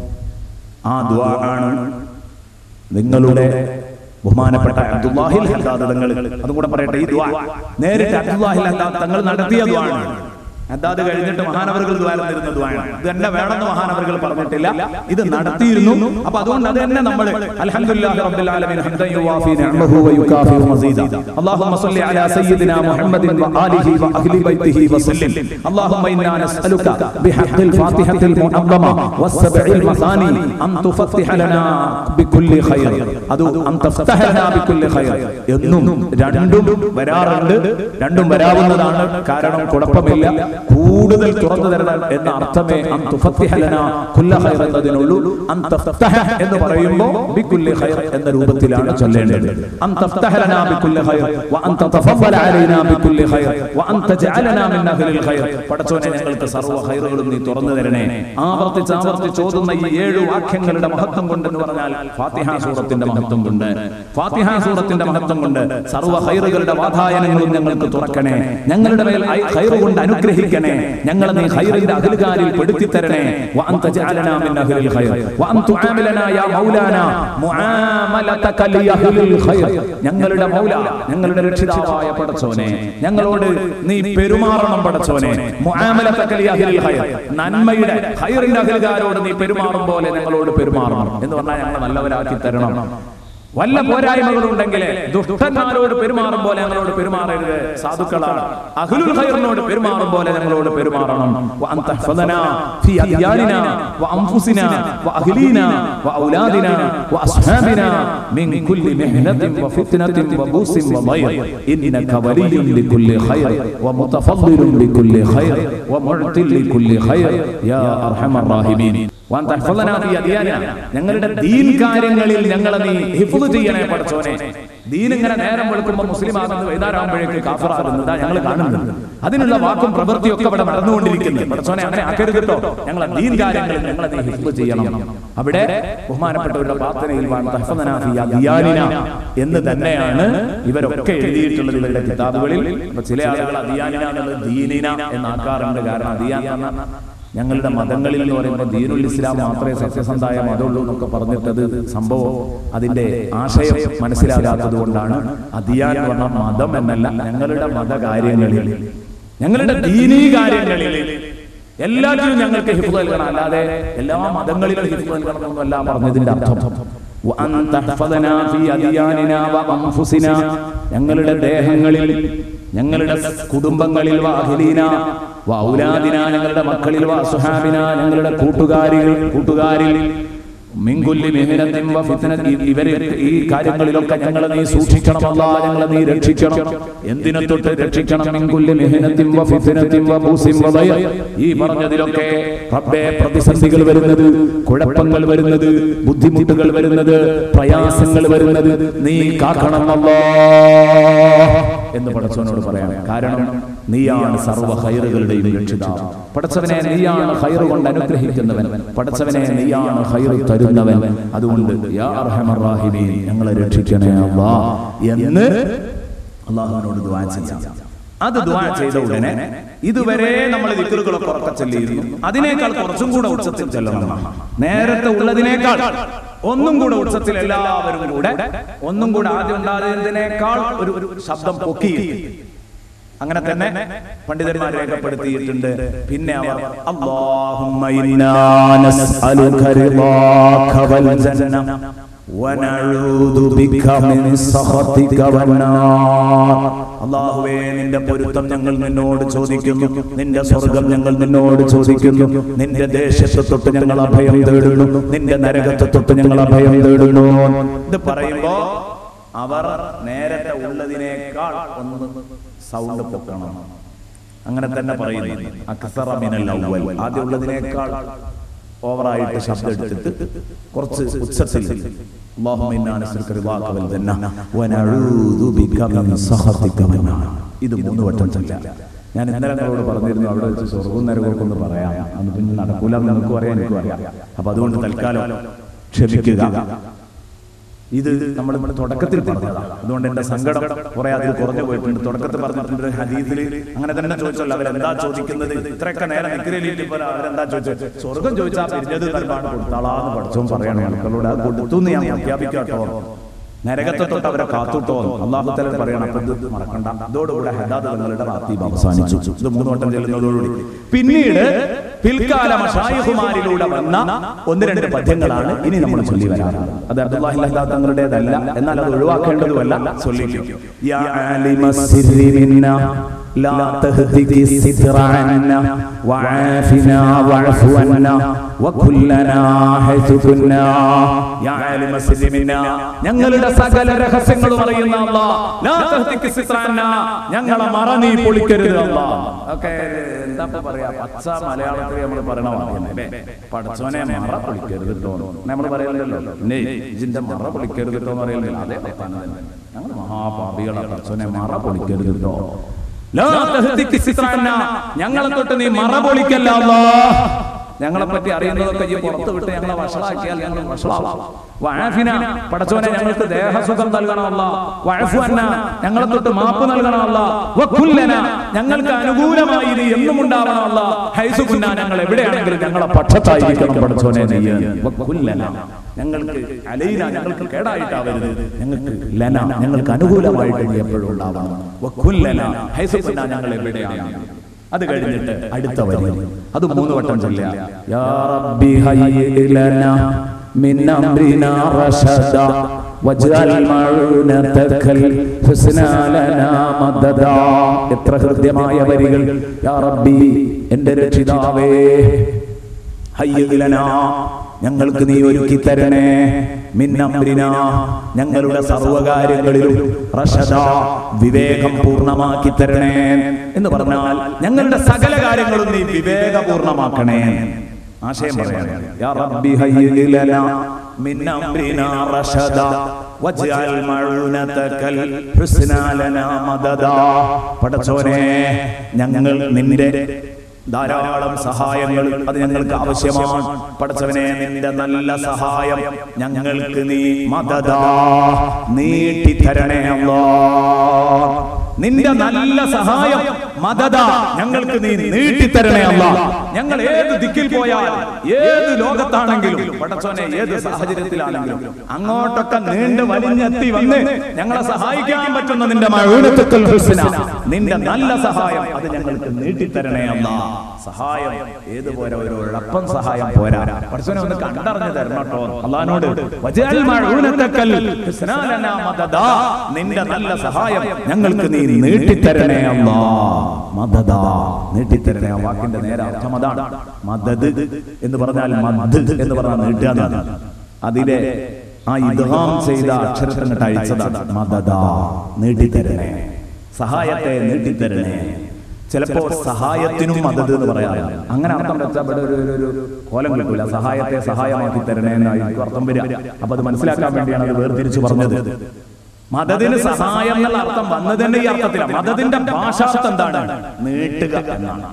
ആ ദ്വാ ആണ് നിങ്ങളുടെ ബഹുമാനപ്പെട്ട അബ്ദുല്ലാഹിൽ ഹദ്ദാദ് തങ്ങൾ അതും കൂടെ പറയട്ടെ ഈ ദ്വാ നേരിട്ട് അബ്ദുല്ലാഹിൽ ഹദ്ദാദ് തങ്ങൾ നടത്തിയ ദ്വാ ആണ് ഹദ്ദാദ് കഴിഞ്ഞിട്ട് മഹാനവറുകൾ ദ്വാരം ദ്വാണ് ഇത് തന്നെ വേണമെന്ന് മഹാനവറുകൾ പറഞ്ഞിട്ടില്ല ഇത് നടത്തിയിരുന്നു അപ്പൊ അതുകൊണ്ട് അത് തന്നെ നമ്മൾ അൽഹംദുലില്ലാഹി റബ്ബിൽ ആലമീൻ ഹംദൻ യുവാഫി നിഅമഹു വയുകാഫി മസീദ اللهم صل على سيدنا محمد وآله وأهل بيته وسلم اللهم إنا نسألك بحق الفاتحة المعظمة والسبع المثاني أن تفتح لنا بكل خير അത് أن تفتح لنا بكل خير എന്നും രണ്ടും വരാറുണ്ട് രണ്ടും വരാവുന്നതാണ് കാരണം കുഴപ്പമില്ല കൂടുതൽ തുറന്നു തരണം എന്ന അർത്ഥമേ അൻ തുഫത്തിഹ ലനാ കുല്ല ഖൈർ എന്നതിനുള്ളൂ അൻ തഫ്തഹ എന്ന് പറയുമ്പോൾ ബികുല്ലി ഖൈർ എന്ന രൂപത്തിലാണ് ചൊല്ലേണ്ടത് അൻ തഫ്തഹ ലനാ ബികുല്ലി ഖൈർ വഅൻ തതഫദ്ദല അലൈനാ ബികുല്ലി ഖൈർ വഅൻ തജഅലനാ മിൻ അഹ്ലിൽ ഖൈർ പടച്ചോനെ ഞങ്ങൾക്ക് സർവ്വ ഖൈറുകളും നീ തുറന്നു തരണേ ആവർത്തിച്ച് ആവർത്തിച്ച് ഓതുന്ന ഈ ഏഴ് വാക്യങ്ങളുടെ മഹത്വം കൊണ്ടെന്ന് പറഞ്ഞാൽ ഫാത്തിഹ സൂറത്തിന്റെ മഹത്വം കൊണ്ട് ഫാത്തിഹ സൂറത്തിന്റെ മഹത്വം കൊണ്ട് സർവ്വ ഖൈറുകളുടെ വാതായനങ്ങളും ഞങ്ങൾക്ക് തുറക്കണേ ഞങ്ങളുടെ മേൽ ഐ- ഖൈറ് കൊണ്ട് അനുഗ്രഹിക്കണേ ഞങ്ങളെ നീ ഖൈറിന്റെ അഖിൽകാരിൽ പെടുത്തി തരണേ വഅൻ തജഅലനാ മിൻ അഹ്ലിൽ ഖൈർ വഅൻ തുആമിലനാ യാ മൗലാനാ മുആമലതക ലി അഹ്ലിൽ ഖൈർ ഞങ്ങളുടെ മൗല ഞങ്ങളുടെ രക്ഷിതാവായ പടച്ചോനെ ഞങ്ങളോട് നീ പെരുമാറണം പടച്ചോനെ മുആമലതക ലി അഹ്ലിൽ ഖൈർ നന്മയുടെ ഖൈറിന്റെ അഖിൽകാരോട് നീ പെരുമാറും പോലെ ഞങ്ങളോട് പെരുമാറണം എന്ന് പറഞ്ഞാൽ ഞങ്ങളെ നല്ലവരാക്കി തരണം വല്ല പോരായ്മകളുണ്ടെങ്കിൽ ദുഷ്ടന്മാരോട് പെരുമാറും പോലെ ഞങ്ങളോട് പെരുമാറരുത് സാധുക്കളാണ് അഹ്ലുൽ ഖൈറിനോട് പെരുമാറും പോലെ ഞങ്ങളോട് പെരുമാറണം വഅൻ തഹ്ഫദനാ ഫീ അദ്യാനിനാ വഅൻഫുസിനാ വഅഹ്ലീനാ വഔലാദിനാ വഅസ്ഹാബിനാ മിൻ കുല്ലി മിഹ്നത്തിൻ വഫിത്നത്തിൻ വബൂസിൻ വളൈർ ഇന്നക വലിയ്യുൻ ലികുല്ലി ഖൈർ വമുതഫദ്ദിലുൻ ലികുല്ലി ഖൈർ വമുഅ്തിൽ ലികുല്ലി ഖൈർ യാ അർഹമർ റഹീമീൻ വഅൻ തഹ്ഫദനാ ഫീ അദ്യാനിനാ ഞങ്ങളുടെ ദീൻ കാര്യങ്ങളിൽ ഞങ്ങളെ നീ ഹിഫ്ള് ചെയ്യണേ പഠിച്ചോനെ ദീൻ ഇങ്ങനെ നേരം വെളുക്കുമ്പോൾ മുസ്ലിം ആകുന്നത് വൈകുന്നേരമാകുമ്പോഴേക്ക് കാഫറാകുന്നത് ഞങ്ങൾ കാണുന്നത് അതിനുള്ള വാക്കും പ്രവൃത്തിയും ഒക്കെ ഇവിടെ നടന്നുകൊണ്ടിരിക്കുന്നത് പഠിച്ചോനെ അങ്ങനെ ആക്കരുത് കേട്ടോ ഞങ്ങളെ ദീൻ കാര്യങ്ങളിൽ ഞങ്ങളെ നീ ഹിഫ്ള് ചെയ്യണം അവിടെ ബഹുമാനപ്പെട്ടവരുടെ പ്രാർത്ഥനയിൽ വാൻ തഹ്ഫദനാ ഫീ അദ്യാനിനാ എന്ന് തന്നെയാണ് ഇവരൊക്കെ എഴുതിയിട്ടുള്ളത് ഇവരുടെ കിതാബുകളിൽ അപ്പൊ ചില ആളുകൾ അദിയാനിന എന്നുള്ളത് ദീനിന എന്നാക്കാറുണ്ട് കാരണം അദിയാൻ എന്ന് പറഞ്ഞാൽ ഞങ്ങളുടെ മതങ്ങളിൽ എന്ന് പറയുമ്പോൾ ദീനുൽ ഇസ്ലാം മാത്രമേ സത്യസന്ധായ മതമുള്ളൂ എന്നൊക്കെ പറഞ്ഞിട്ടത് സംഭവം അതിന്റെ ആശയം മനസ്സിലാകാത്തത് കൊണ്ടാണ് അദിയാൻ എന്ന് പറഞ്ഞ മതം എന്നല്ല ഞങ്ങളുടെ മതകാര്യങ്ങളിൽ ഞങ്ങളുടെ ദീനീ കാര്യങ്ങളിൽ എല്ലാത്തിലും ഞങ്ങൾക്ക് ഹിഫ്ദ് നൽകണം അല്ലാതെ എല്ലാ മതങ്ങളിലും ഹിഫ്ദ് നൽകണം എന്നല്ല പറഞ്ഞതിന്റെ അർത്ഥം വഅൻ തഹ്ഫദനാ ഫീ അദിയാനിനാ വഅൻഫുസിനാ ഞങ്ങളുടെ ദേഹങ്ങളിൽ ഞങ്ങളുടെ കുടുംബങ്ങളിൽ വാഹിലീന വൗലാദിന ഞങ്ങളുടെ മക്കളിൽ വസുഹാബിന ഞങ്ങളുടെ കൂട്ടുകാരിൽ കൂട്ടുകാരിൽ മിങ്കുല്ലി മിഹിനത്തിൻ വഫിത്നത്തിൻ ഇവരെ ഈ കാര്യങ്ങളിലൊക്കെ ഞങ്ങളെ നീ സൂക്ഷിക്കണമല്ല ഞങ്ങളെ നീ രക്ഷിക്കണം എന്തിനെ തൊട്ട് രക്ഷിക്കണം മിങ്കുല്ലി മിഹിനത്തിൻ വഫിത്നത്തിൻ വബൂസിൻ വദയ ഈ പറഞ്ഞതിലൊക്കെ റബ്ബേ പ്രതിസന്ധികൾ വരുന്നത് കുഴപ്പങ്ങൾ വരുന്നത് ബുദ്ധിമുട്ടുകൾ വരുന്നത് പ്രയാസങ്ങൾ വരുന്നത് നീ കാക്കണമല്ലോ എന്ന് പടച്ചവനോട് പറയാം കാരണം നീയാണ് സർവ്വ ഹൈറുകളുടെയും രക്ഷിതാവ് പടച്ചവനെ നീയാണ് ഹൈറ് കൊണ്ട് അനുഗ്രഹിക്കുന്നവൻ പടച്ചവനെ നീയാണ് ഹൈറ് തരുന്നവൻ അതുകൊണ്ട് യാ അർഹമർ റാഹിമീൻ ഞങ്ങളെ രക്ഷിക്കണേ അല്ലാ എന്ന് അള്ളാഹുവിനോട് ദുആ ചെയ്യാം അത് ദുആ ചെയ്ത ഉടനെ ഇതുവരെ നമ്മൾ ദിക്റുകളൊക്കെ ഉറക്കെ ചൊല്ലിയിരുന്നു അതിനേക്കാൾ കുറച്ചും കൂടെ ഉച്ചത്തിൽ ചെല്ലണം നേരത്തെ ഉള്ളതിനേക്കാൾ ഒന്നും കൂടെ ഉച്ചത്തിൽ എല്ലാവരും കൂടെ ഒന്നും കൂടെ ആദ്യം ഉണ്ടാകുന്നതിനേക്കാൾ ഒരു ഒരു ശബ്ദം പൊക്കി അങ്ങനെ തന്നെ പണ്ഡിതന്മാർ രേഖപ്പെടുത്തിയിട്ടുണ്ട് പിന്നെ അവർ അല്ലാഹുമ്മ ഇന്നാ നസ്അലുക റിളാക വൽ ജന്ന വനഊദു ബിക മിൻ സഖതിക വന്നാർ അല്ലാഹുവേ നിന്റെ പൊരുത്തം ഞങ്ങൾ നിന്നോട് ചോദിക്കുന്നു നിന്റെ സ്വർഗം ഞങ്ങൾ നിന്നോട് ചോദിക്കുന്നു നിന്റെ ദേശത്തെ തൊട്ട് ഞങ്ങൾ അഭയം തേടുന്നു നിന്റെ നരകത്തെ തൊട്ട് ഞങ്ങൾ അഭയം തേടുന്നു ഇത് പറയുമ്പോ അവർ നേരത്തെ ഉള്ളതിനേക്കാൾ ഒന്ന് സൗണ്ട് പൊക്കണം അങ്ങനെ തന്നെ പറയുന്നു അക്സറ മിനൽ അവ്വൽ ആദ്യം ഉള്ളതിനേക്കാൾ ഓവറായിട്ട് ശബ്ദം എടുത്തിട്ട് കുറച്ച് ഉച്ചത്തിൽ اللهم إنا نسألك رضاك والجنة ونعوذ بك من سخطك والنار ഇത് മൂന്ന് വട്ടം ചൊല്ല ഞാൻ ഇന്നലെ നിങ്ങളോട് പറഞ്ഞിരുന്നു അവിടെ വെച്ച് സ്വർഗവും നരകമൊക്കെ ഒന്ന് പറയാം അന്ന് പിന്നെ നടക്കൂല എന്ന് നിങ്ങൾക്കും അറിയാം എനിക്കും അറിയാം അപ്പൊ അതുകൊണ്ട് തൽക്കാലം ക്ഷമിക്കുക ഇത് നമ്മൾ നമ്മുടെ തുടക്കത്തിൽ പറഞ്ഞതാണ് അതുകൊണ്ട് എന്റെ സങ്കടം കുറെ അതിൽ കുറഞ്ഞു പോയിട്ടുണ്ട് തുടക്കത്തിൽ പറഞ്ഞിട്ടുണ്ട് ഹദീസിൽ അങ്ങനെ തന്നെ ചോദിച്ചല്ലോ അവരെന്താ ചോദിക്കുന്നത് ഇത്രയൊക്കെ നേരം നിഗ്രഹിച്ചിട്ട് പോലെ അവരെന്താ ചോദിച്ചത് സ്വർഗം ചോദിച്ചാൽ പിരിഞ്ഞത് നൽകാണ് കൊടുത്താളാന്ന് പഠിച്ചോൻ പറയണേ മക്കളോട് അത് കൊടുത്തു എന്ന് ഞാൻ പ്രഖ്യാപിക്കാട്ടോ നരകത്തെ തൊട്ട് അവരെ കാത്തുട്ടോ അള്ളാഹുത്തല പറയണം അപ്പൊ ഇത് മറക്കണ്ട ഇതോടുകൂടെ ഹദാദ് തങ്ങളുടെ റാത്തീബ് അവസാനിച്ചു ഇത് മൂന്ന് വട്ടം ചെല്ലുന്നതോടുകൂടി പിന്നീട് പിൽക്കാല മഷായിഹുമാരിലൂടെ വന്ന ഒന്ന് രണ്ട് പദ്യങ്ങളാണ് ഇനി നമ്മൾ ചൊല്ലി വരാറുള്ളത് അത് അബ്ദുല്ലാഹി ഹദാദ് തങ്ങളുടേതല്ല എന്നാൽ അത് ഒഴിവാക്കേണ്ടതുമല്ല ചൊല്ലിക്കും യാ ആലിമ സിർരി മിന്ന لا تهتك الستر عنا وعافنا واعف عنا وكلنا حيث كنا يا عالم السر منا ഞങ്ങളുടെ സകല രഹസ്യങ്ങളും അറിയുന്ന അല്ലാ ലാ തഹ്തിക് സിത്ര അന്നാ ഞങ്ങളെ മറ നീ പൊളിക്കരുത് അല്ലാ ഒക്കെ എന്താ ഇപ്പൊ പറയാ പച്ച മലയാളത്തിൽ നമ്മൾ പറയണ പടച്ചോനെ മറ പൊളിക്കരുത് കേട്ടോ നമ്മൾ പറയലല്ലോ നെ ഇതിന്റെ മറ പൊളിക്കരുത് കേട്ടോ എന്ന് പറയുന്നില്ല അതേ വർത്താനം തന്നെ ഞങ്ങൾ മഹാപാപികളാ പടച്ചോനെ മറ പൊളിക്കരുത് കേട്ടോ ലാ തഹ്തിക് സിത്ര അന്നാ ഞങ്ങളെ തൊട്ട് നീ മറ പൊളിക്കല്ല അല്ലാ ഞങ്ങളെ പറ്റി അറിയുന്നതൊക്കെ ഈ പുറത്ത് വിട്ട് ഞങ്ങളെ വഷളാക്കിയാൽ ഞങ്ങൾ വഷളാവും വഴഫിന പടച്ചോനെ ഞങ്ങൾക്ക് ദേഹസുഖം നൽകണമല്ല വഴഫുവന്ന ഞങ്ങളെ തൊട്ട് മാപ്പ് നൽകണമല്ല വക്കുല്ലന ഞങ്ങൾക്ക് അനുകൂലമായി നീ എന്നും ഉണ്ടാവണമല്ല ഹൈസുകുന്ന ഞങ്ങൾ എവിടെയാണെങ്കിലും ഞങ്ങളെ പക്ഷത്തായിരിക്കണം പടച്ചോനെ നീ വക്കുല്ലന ഞങ്ങൾക്ക് അലൈന ഞങ്ങൾക്ക് കേടായിട്ടാവരുത് ഞങ്ങൾക്ക് ലന ഞങ്ങൾക്ക് അനുകൂലമായിട്ട് നീ എപ്പോഴും ഉണ്ടാവണം വക്കുല്ലന ഹൈസുകുന്ന ഞങ്ങൾ എവിടെയാണ് അത് കഴിഞ്ഞിട്ട് അടുത്ത വരി അത് മൂന്ന് വട്ടം ചൊല്ലുക യാ റബ്ബി ഹയ്യി ലനാ മിൻ അംരിനാ റശദാ വജ്അൽ മഊനതകൽ ഹുസ്നാ ലനാ മദദാ എത്ര ഹൃദ്യമായ വരികൾ യാ റബ്ബി എൻ്റെ രക്ഷിതാവേ ഹയ്യി ലനാ ഞങ്ങൾക്ക് നീ ഒരുക്കി തരണേ മിന്നംബ്രിന ഞങ്ങളുടെ സർവകാര്യങ്ങളിലും റഷദ വിവേകം പൂർണ്ണമാക്കി തരണേ എന്ന് പറഞ്ഞാൽ ഞങ്ങളുടെ സകല കാര്യങ്ങളും നീ വിവേകപൂർണ്ണമാക്കണേ ആശയം പറയാണ് യാ റബ്ബി ഹയ്യി ലനാ മിൻ അംരിനാ റഷദ വജ്അൽ മഊനതകൽ ഹുസ്നാ ലനാ മദദാ പടച്ചോനെ ഞങ്ങൾ നിന്റെ ധാരാളം സഹായങ്ങൾ അത് ഞങ്ങൾക്ക് ആവശ്യമാണ് പടച്ചവനെ നിന്റെ നല്ല സഹായം ഞങ്ങൾക്ക് നീ മദദാ നീട്ടി തരണേ അല്ലാ നിന്റെ നല്ല സഹായം മദദ ഞങ്ങൾക്ക് നീ നീട്ടിത്തരണേ അല്ല ഞങ്ങൾ ഏത് ദിക്കിൽ പോയാൽ ഏത് ലോകത്താണെങ്കിലും പടച്ചോനെ ഏത് സാഹചര്യത്തിലാണെങ്കിലും അങ്ങോട്ടൊക്കെ നീണ്ടു വലിഞ്ഞെത്തി വന്ന് ഞങ്ങളെ സഹായിക്കാൻ പറ്റുന്ന നിന്റെ മഴൂനത്തുൽ ഹുസ്ന നിന്റെ നല്ല സഹായം അത് ഞങ്ങൾക്ക് നീട്ടിത്തരണേ അല്ല സഹായം ഏത് പോരാ ഒരു എളുപ്പം സഹായം പോരാ പടച്ചോനെ ഒന്ന് കണ്ടറിഞ്ഞു തരണം കേട്ടോ അള്ളഹാനോട് വജഅൽ മഴൂനത്തക്കൽ ഹുസ്നാ ലനാ മദദാ നിന്റെ നല്ല സഹായം ഞങ്ങൾക്ക് നീ നീട്ടിത്തരണേ അല്ലാ മദദാ നീട്ടിത്തരണേ ആ വാക്കിന്റെ നേരെ അർത്ഥം അതാണ് മദദ് എന്ന് പറഞ്ഞാൽ മദ് എന്ന് പറഞ്ഞാൽ നീട്ടുകയാണ് അതിലെ ആ ഇദ്ഗാം ചെയ്ത അക്ഷരത്തെ അങ്ങോട്ട് അഴിച്ചതാണ് മദദാ നീട്ടിത്തരണേ സഹായത്തെ നീട്ടിത്തരണേ ചിലപ്പോ സഹായത്തിനും മദത് എന്ന് പറയാറുണ്ട് അങ്ങനെ അർത്ഥം വെച്ചാൽ ഇവിടെ ഒരു ഒരു- ഒരു കോലം കിട്ടൂല സഹായത്തെ സഹായമാക്കി തരണേ എന്നായിരിക്കും അർത്ഥം വരിക അപ്പൊ അത് മനസ്സിലാക്കാൻ വേണ്ടിയാണ് അത് വേർതിരിച്ചു പറഞ്ഞത് മദതിന് സഹായം എന്നുള്ള അർത്ഥം വന്നത് തന്നെ ഈ അർത്ഥത്തിലാണ് മദതിന്റെ ഭാഷാർത്ഥം എന്താണ് നീട്ടുക എന്നാണ്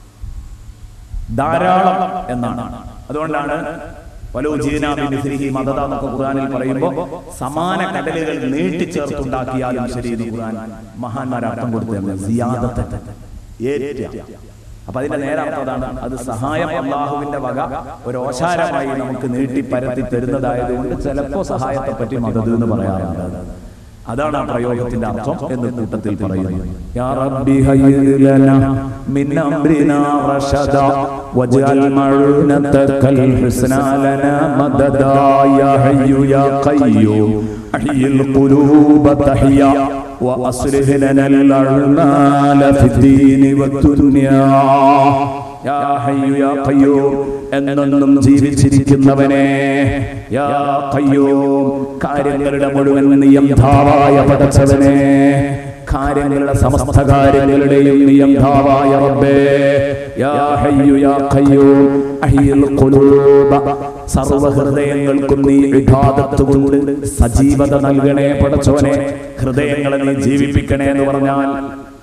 ധാരാളം എന്നാണ് അതുകൊണ്ടാണ് വലോ ജീനാബിനിഹി മദത എന്നൊക്കെ ഖുർആനിൽ പറയുമ്പോൾ സമാന കടലുകൾ നീട്ടിച്ചേർത്തുണ്ടാക്കിയാലും ശരി എന്ന് ഖുർആൻ മഹാന്മാർ അർത്ഥം കൊടുത്തത് സിയാദത്തെ ഏറ്റ അപ്പൊ അതിന്റെ നേരെ അർത്ഥം അതാണ് അത് സഹായം അള്ളാഹുവിന്റെ വക ഒരു ഓശാരമായി നമുക്ക് നീട്ടി പരത്തി തരുന്നതായതുകൊണ്ട് ചിലപ്പോ സഹായത്തെ പറ്റി മദത് എന്ന് പറയാറുണ്ട് അതാണ് ആ പ്രയോഗത്തിന്റെ അർത്ഥം എന്ന് കൂട്ടത്തിൽ പറയുന്നു യാ റബ്ബി ഹയ്യി ലനാ മിൻ അംരിനാ റശദാ വജ്അൽ മഊനതകൽ ഹുസ്നാ ലനാ മദദാ യാ ഹയ്യു യാ ഖയ്യൂം അഹ്യിൽ ഖുലൂബ തഹ്യ وأصلح لنا الأعمال في الدين والدنيا യാ ഹയ്യു യാ ഖയ്യൂം എന്നെന്നും ജീവിച്ചിരിക്കുന്നവനെ യാ ഖയ്യൂം കാര്യങ്ങളുടെ മുഴുവൻ നിയംധാവായ പടച്ചവനെ കാര്യങ്ങളുടെ സമസ്ത കാര്യങ്ങളുടെയും നിയംധാവായ റബ്ബേ യാ ഹയ്യു യാ ഖയ്യൂം അഹ്യിൽ ഖുലൂബ സർവ്വ ഹൃദയങ്ങൾക്കും നീ ഇബാദത്ത് കൊണ്ട് സജീവത നൽകണേ പടച്ചവനെ ഹൃദയങ്ങളെ നീ ജീവിപ്പിക്കണേ എന്ന് പറഞ്ഞാൽ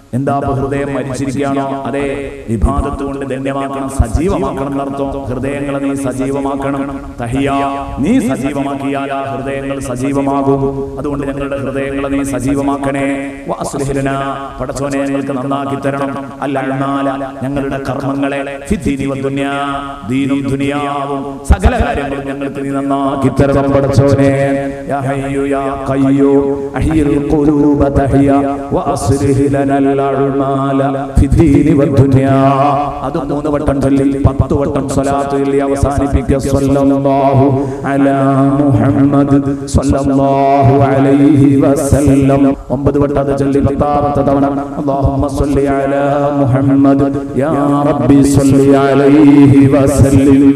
എന്താ ഇപ്പൊ ഹൃദയം മരിച്ചിരിക്കുകയാണോ അതെ വിഭാഗത്ത് കൊണ്ട് ധന്യമാക്കണം സജീവമാക്കണം എന്നർത്ഥം ഹൃദയങ്ങളെ നീ സജീവമാക്കണം തഹിയ നീ സജീവമാക്കിയാൽ ആ ഹൃദയങ്ങൾ സജീവമാകും അതുകൊണ്ട് ഞങ്ങളുടെ ഹൃദയങ്ങളെ നീ സജീവമാക്കണേ വാസുലഹിലന പടച്ചോനെ ഞങ്ങൾക്ക് നന്നാക്കി തരണം അല്ലാല ഞങ്ങളുടെ കർമ്മങ്ങളെ ഫിദ്ദീനി വദ്ദുന്യാ, ദീനും ദുനിയാവും സകല കാര്യങ്ങളും ഞങ്ങൾക്ക് നീ നന്നാക്കി തരണം പടച്ചോനെ യാ ഹയ്യു യാ ഖയ്യൂം അഹ്യിൽ ഖുലൂബ തഹിയ വഅസ്ലിഹ് ലനൽ അഅ്മാല ഫിദ്ദീനി വദ്ദുന്യാ അത് മൂന്ന് വട്ടം ചൊല്ലി പത്ത് വട്ടം സ്വലാത്ത് ചൊല്ലി അവസാനിപ്പിക്കുക സ്വല്ലല്ലാഹു അലാ മുഹമ്മദ് സ്വല്ലല്ലാഹു അലൈഹി വസല്ലം ഒമ്പത് വട്ടം അത് ചൊല്ലി പത്താമത്തെ തവണ അല്ലാഹുമ്മ സ്വല്ലി അലാ മുഹമ്മദ് യാ റബ്ബി സ്വല്ലി അലൈഹി വസല്ലം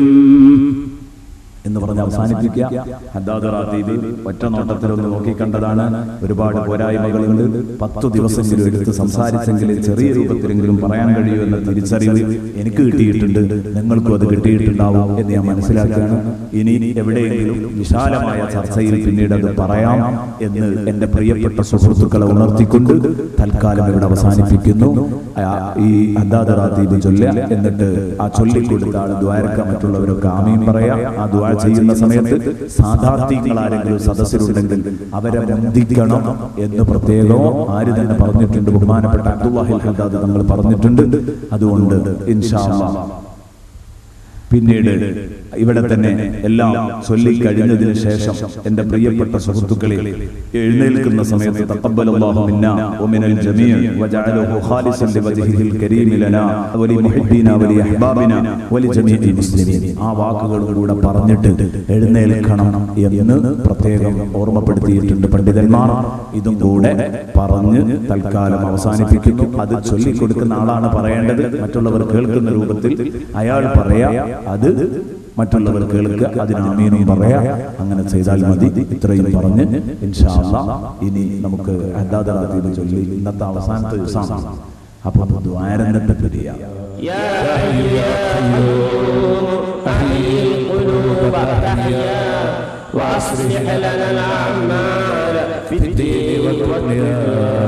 എന്ന് പറഞ്ഞ് അവസാനിപ്പിക്കുക ഹദ്ദാദ് റാത്തീബ് ഒറ്റ നോട്ടത്തിൽ ഒന്ന് നോക്കിക്കണ്ടതാണ് ഒരുപാട് പോരായ്മകളുണ്ട് പത്തു ദിവസമെങ്കിലും എടുത്ത് സംസാരിച്ചെങ്കിൽ ചെറിയ രൂപത്തിലെങ്കിലും പറയാൻ കഴിയൂ എന്ന തിരിച്ചറിവ് എനിക്ക് കിട്ടിയിട്ടുണ്ട് നിങ്ങൾക്കും അത് കിട്ടിയിട്ടുണ്ടാവും എന്ന് ഞാൻ മനസ്സിലാക്കുകയാണ് ഇനി എവിടെയെങ്കിലും വിശാലമായ ചർച്ചയിൽ പിന്നീട് അത് പറയാം എന്ന് എന്റെ പ്രിയപ്പെട്ട സുഹൃത്തുക്കളെ ഉണർത്തിക്കൊണ്ട് തൽക്കാലം ഇവിടെ അവസാനിപ്പിക്കുന്നു ആ, ഈ ഹദ്ദാദ് റാത്തീബ് ചൊല്ല എന്നിട്ട് ആ ചൊല്ലിക്കൊടുത്ത ആൾ ദ്വാരക്ക മറ്റുള്ളവരൊക്കെ ആമീൻ പറയാം ആ ദ്വാ ചെയ്യുന്ന സമയത്ത് സാധാർത്ഥ്യങ്ങൾ ആരെങ്കിലും സദസ്സിലുണ്ടെങ്കിൽ അവരെ ബന്ധിക്കണം എന്ന് പ്രത്യേകം ആര് തന്നെ പറഞ്ഞിട്ടുണ്ട് ബഹുമാനപ്പെട്ട അബ്ദുല്ലാഹിൽ ഹദ്ദാദ് തങ്ങൾ പറഞ്ഞിട്ടുണ്ട് അതുകൊണ്ട് ഇൻഷാ അല്ലാഹ് പിന്നീട് ഇവിടെ തന്നെ എല്ലാം ചൊല്ലിക്കഴിഞ്ഞതിന് ശേഷം എന്റെ പ്രിയപ്പെട്ട സുഹൃത്തുക്കളെ എഴുന്നേൽക്കുന്ന സമയത്ത് തഖബ്ബലല്ലാഹു മിന്നാ വമിനൽ ജമീഅ വജഅലഹു ഖാലിസൻ ലിവജ്ഹിഹിൽ കരീം ലനാ വലി മുഹിബ്ബീന വലി അഹ്ബാബിന വലി ജമീഇൽ മുസ്ലിമീൻ ആ വാക്കുകളും കൂടെ പറഞ്ഞിട്ട് എഴുന്നേൽക്കണം എന്ന് പ്രത്യേകം ഓർമ്മപ്പെടുത്തിയിട്ടുണ്ട് പണ്ഡിതന്മാർ ഇതും കൂടെ പറഞ്ഞ് തൽക്കാലം അവസാനിപ്പിക്കുന്നു അത് ചൊല്ലിക്കൊടുക്കുന്ന ആളാണ് പറയേണ്ടത് മറ്റുള്ളവർ കേൾക്കുന്ന രൂപത്തിൽ അയാൾ പറയാ അത് മറ്റുള്ളവർ കേൾക്കുക അതിന് ആമീനും പറയാ അങ്ങനെ ചെയ്താൽ മതി ഇത്രയും പറഞ്ഞ് ഇൻഷാ അല്ലാ ഇനി നമുക്ക് അല്ലാതെ ചൊല്ലി ഇന്നത്തെ അവസാനത്തെ ദിവസമാണ് അപ്പൊ ദ്വാരന്നിട്ട് പിരിയാം يا حي يا قيوم أحيي القلوب تحيا وأصلح لنا الأعمال في الدين والدنيا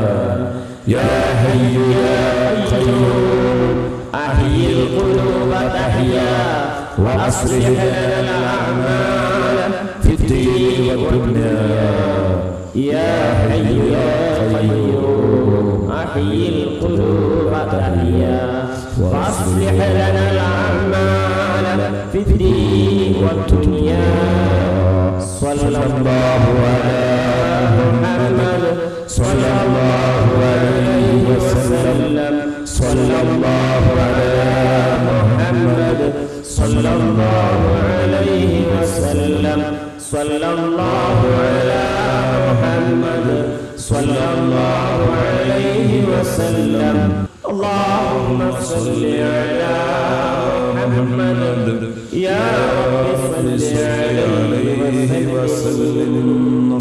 يا حي يا قيوم أحيي القلوب تحيا وأصلح لنا الأعمال في الدين والدنيا يا حي يا قيوم أحيي القلوب تحيا وأصلح لنا الأعمال في الدين والدنيا صلى الله على محمد صلى الله عليه وسلم صلى الله على محمد صلى الله عليه وسلم صلى الله على محمد صلى الله عليه وسلم اللهم صل على محمد يا رب صل عليه وسلم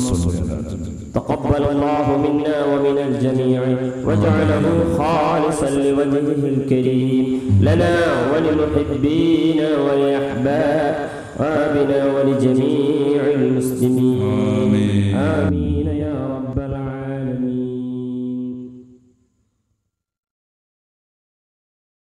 تقبل الله منا ومن الجميع واجعله خالصا لوجهه الكريم لنا ولمحبينا ولأحبابنا ولجميع المسلمين آمين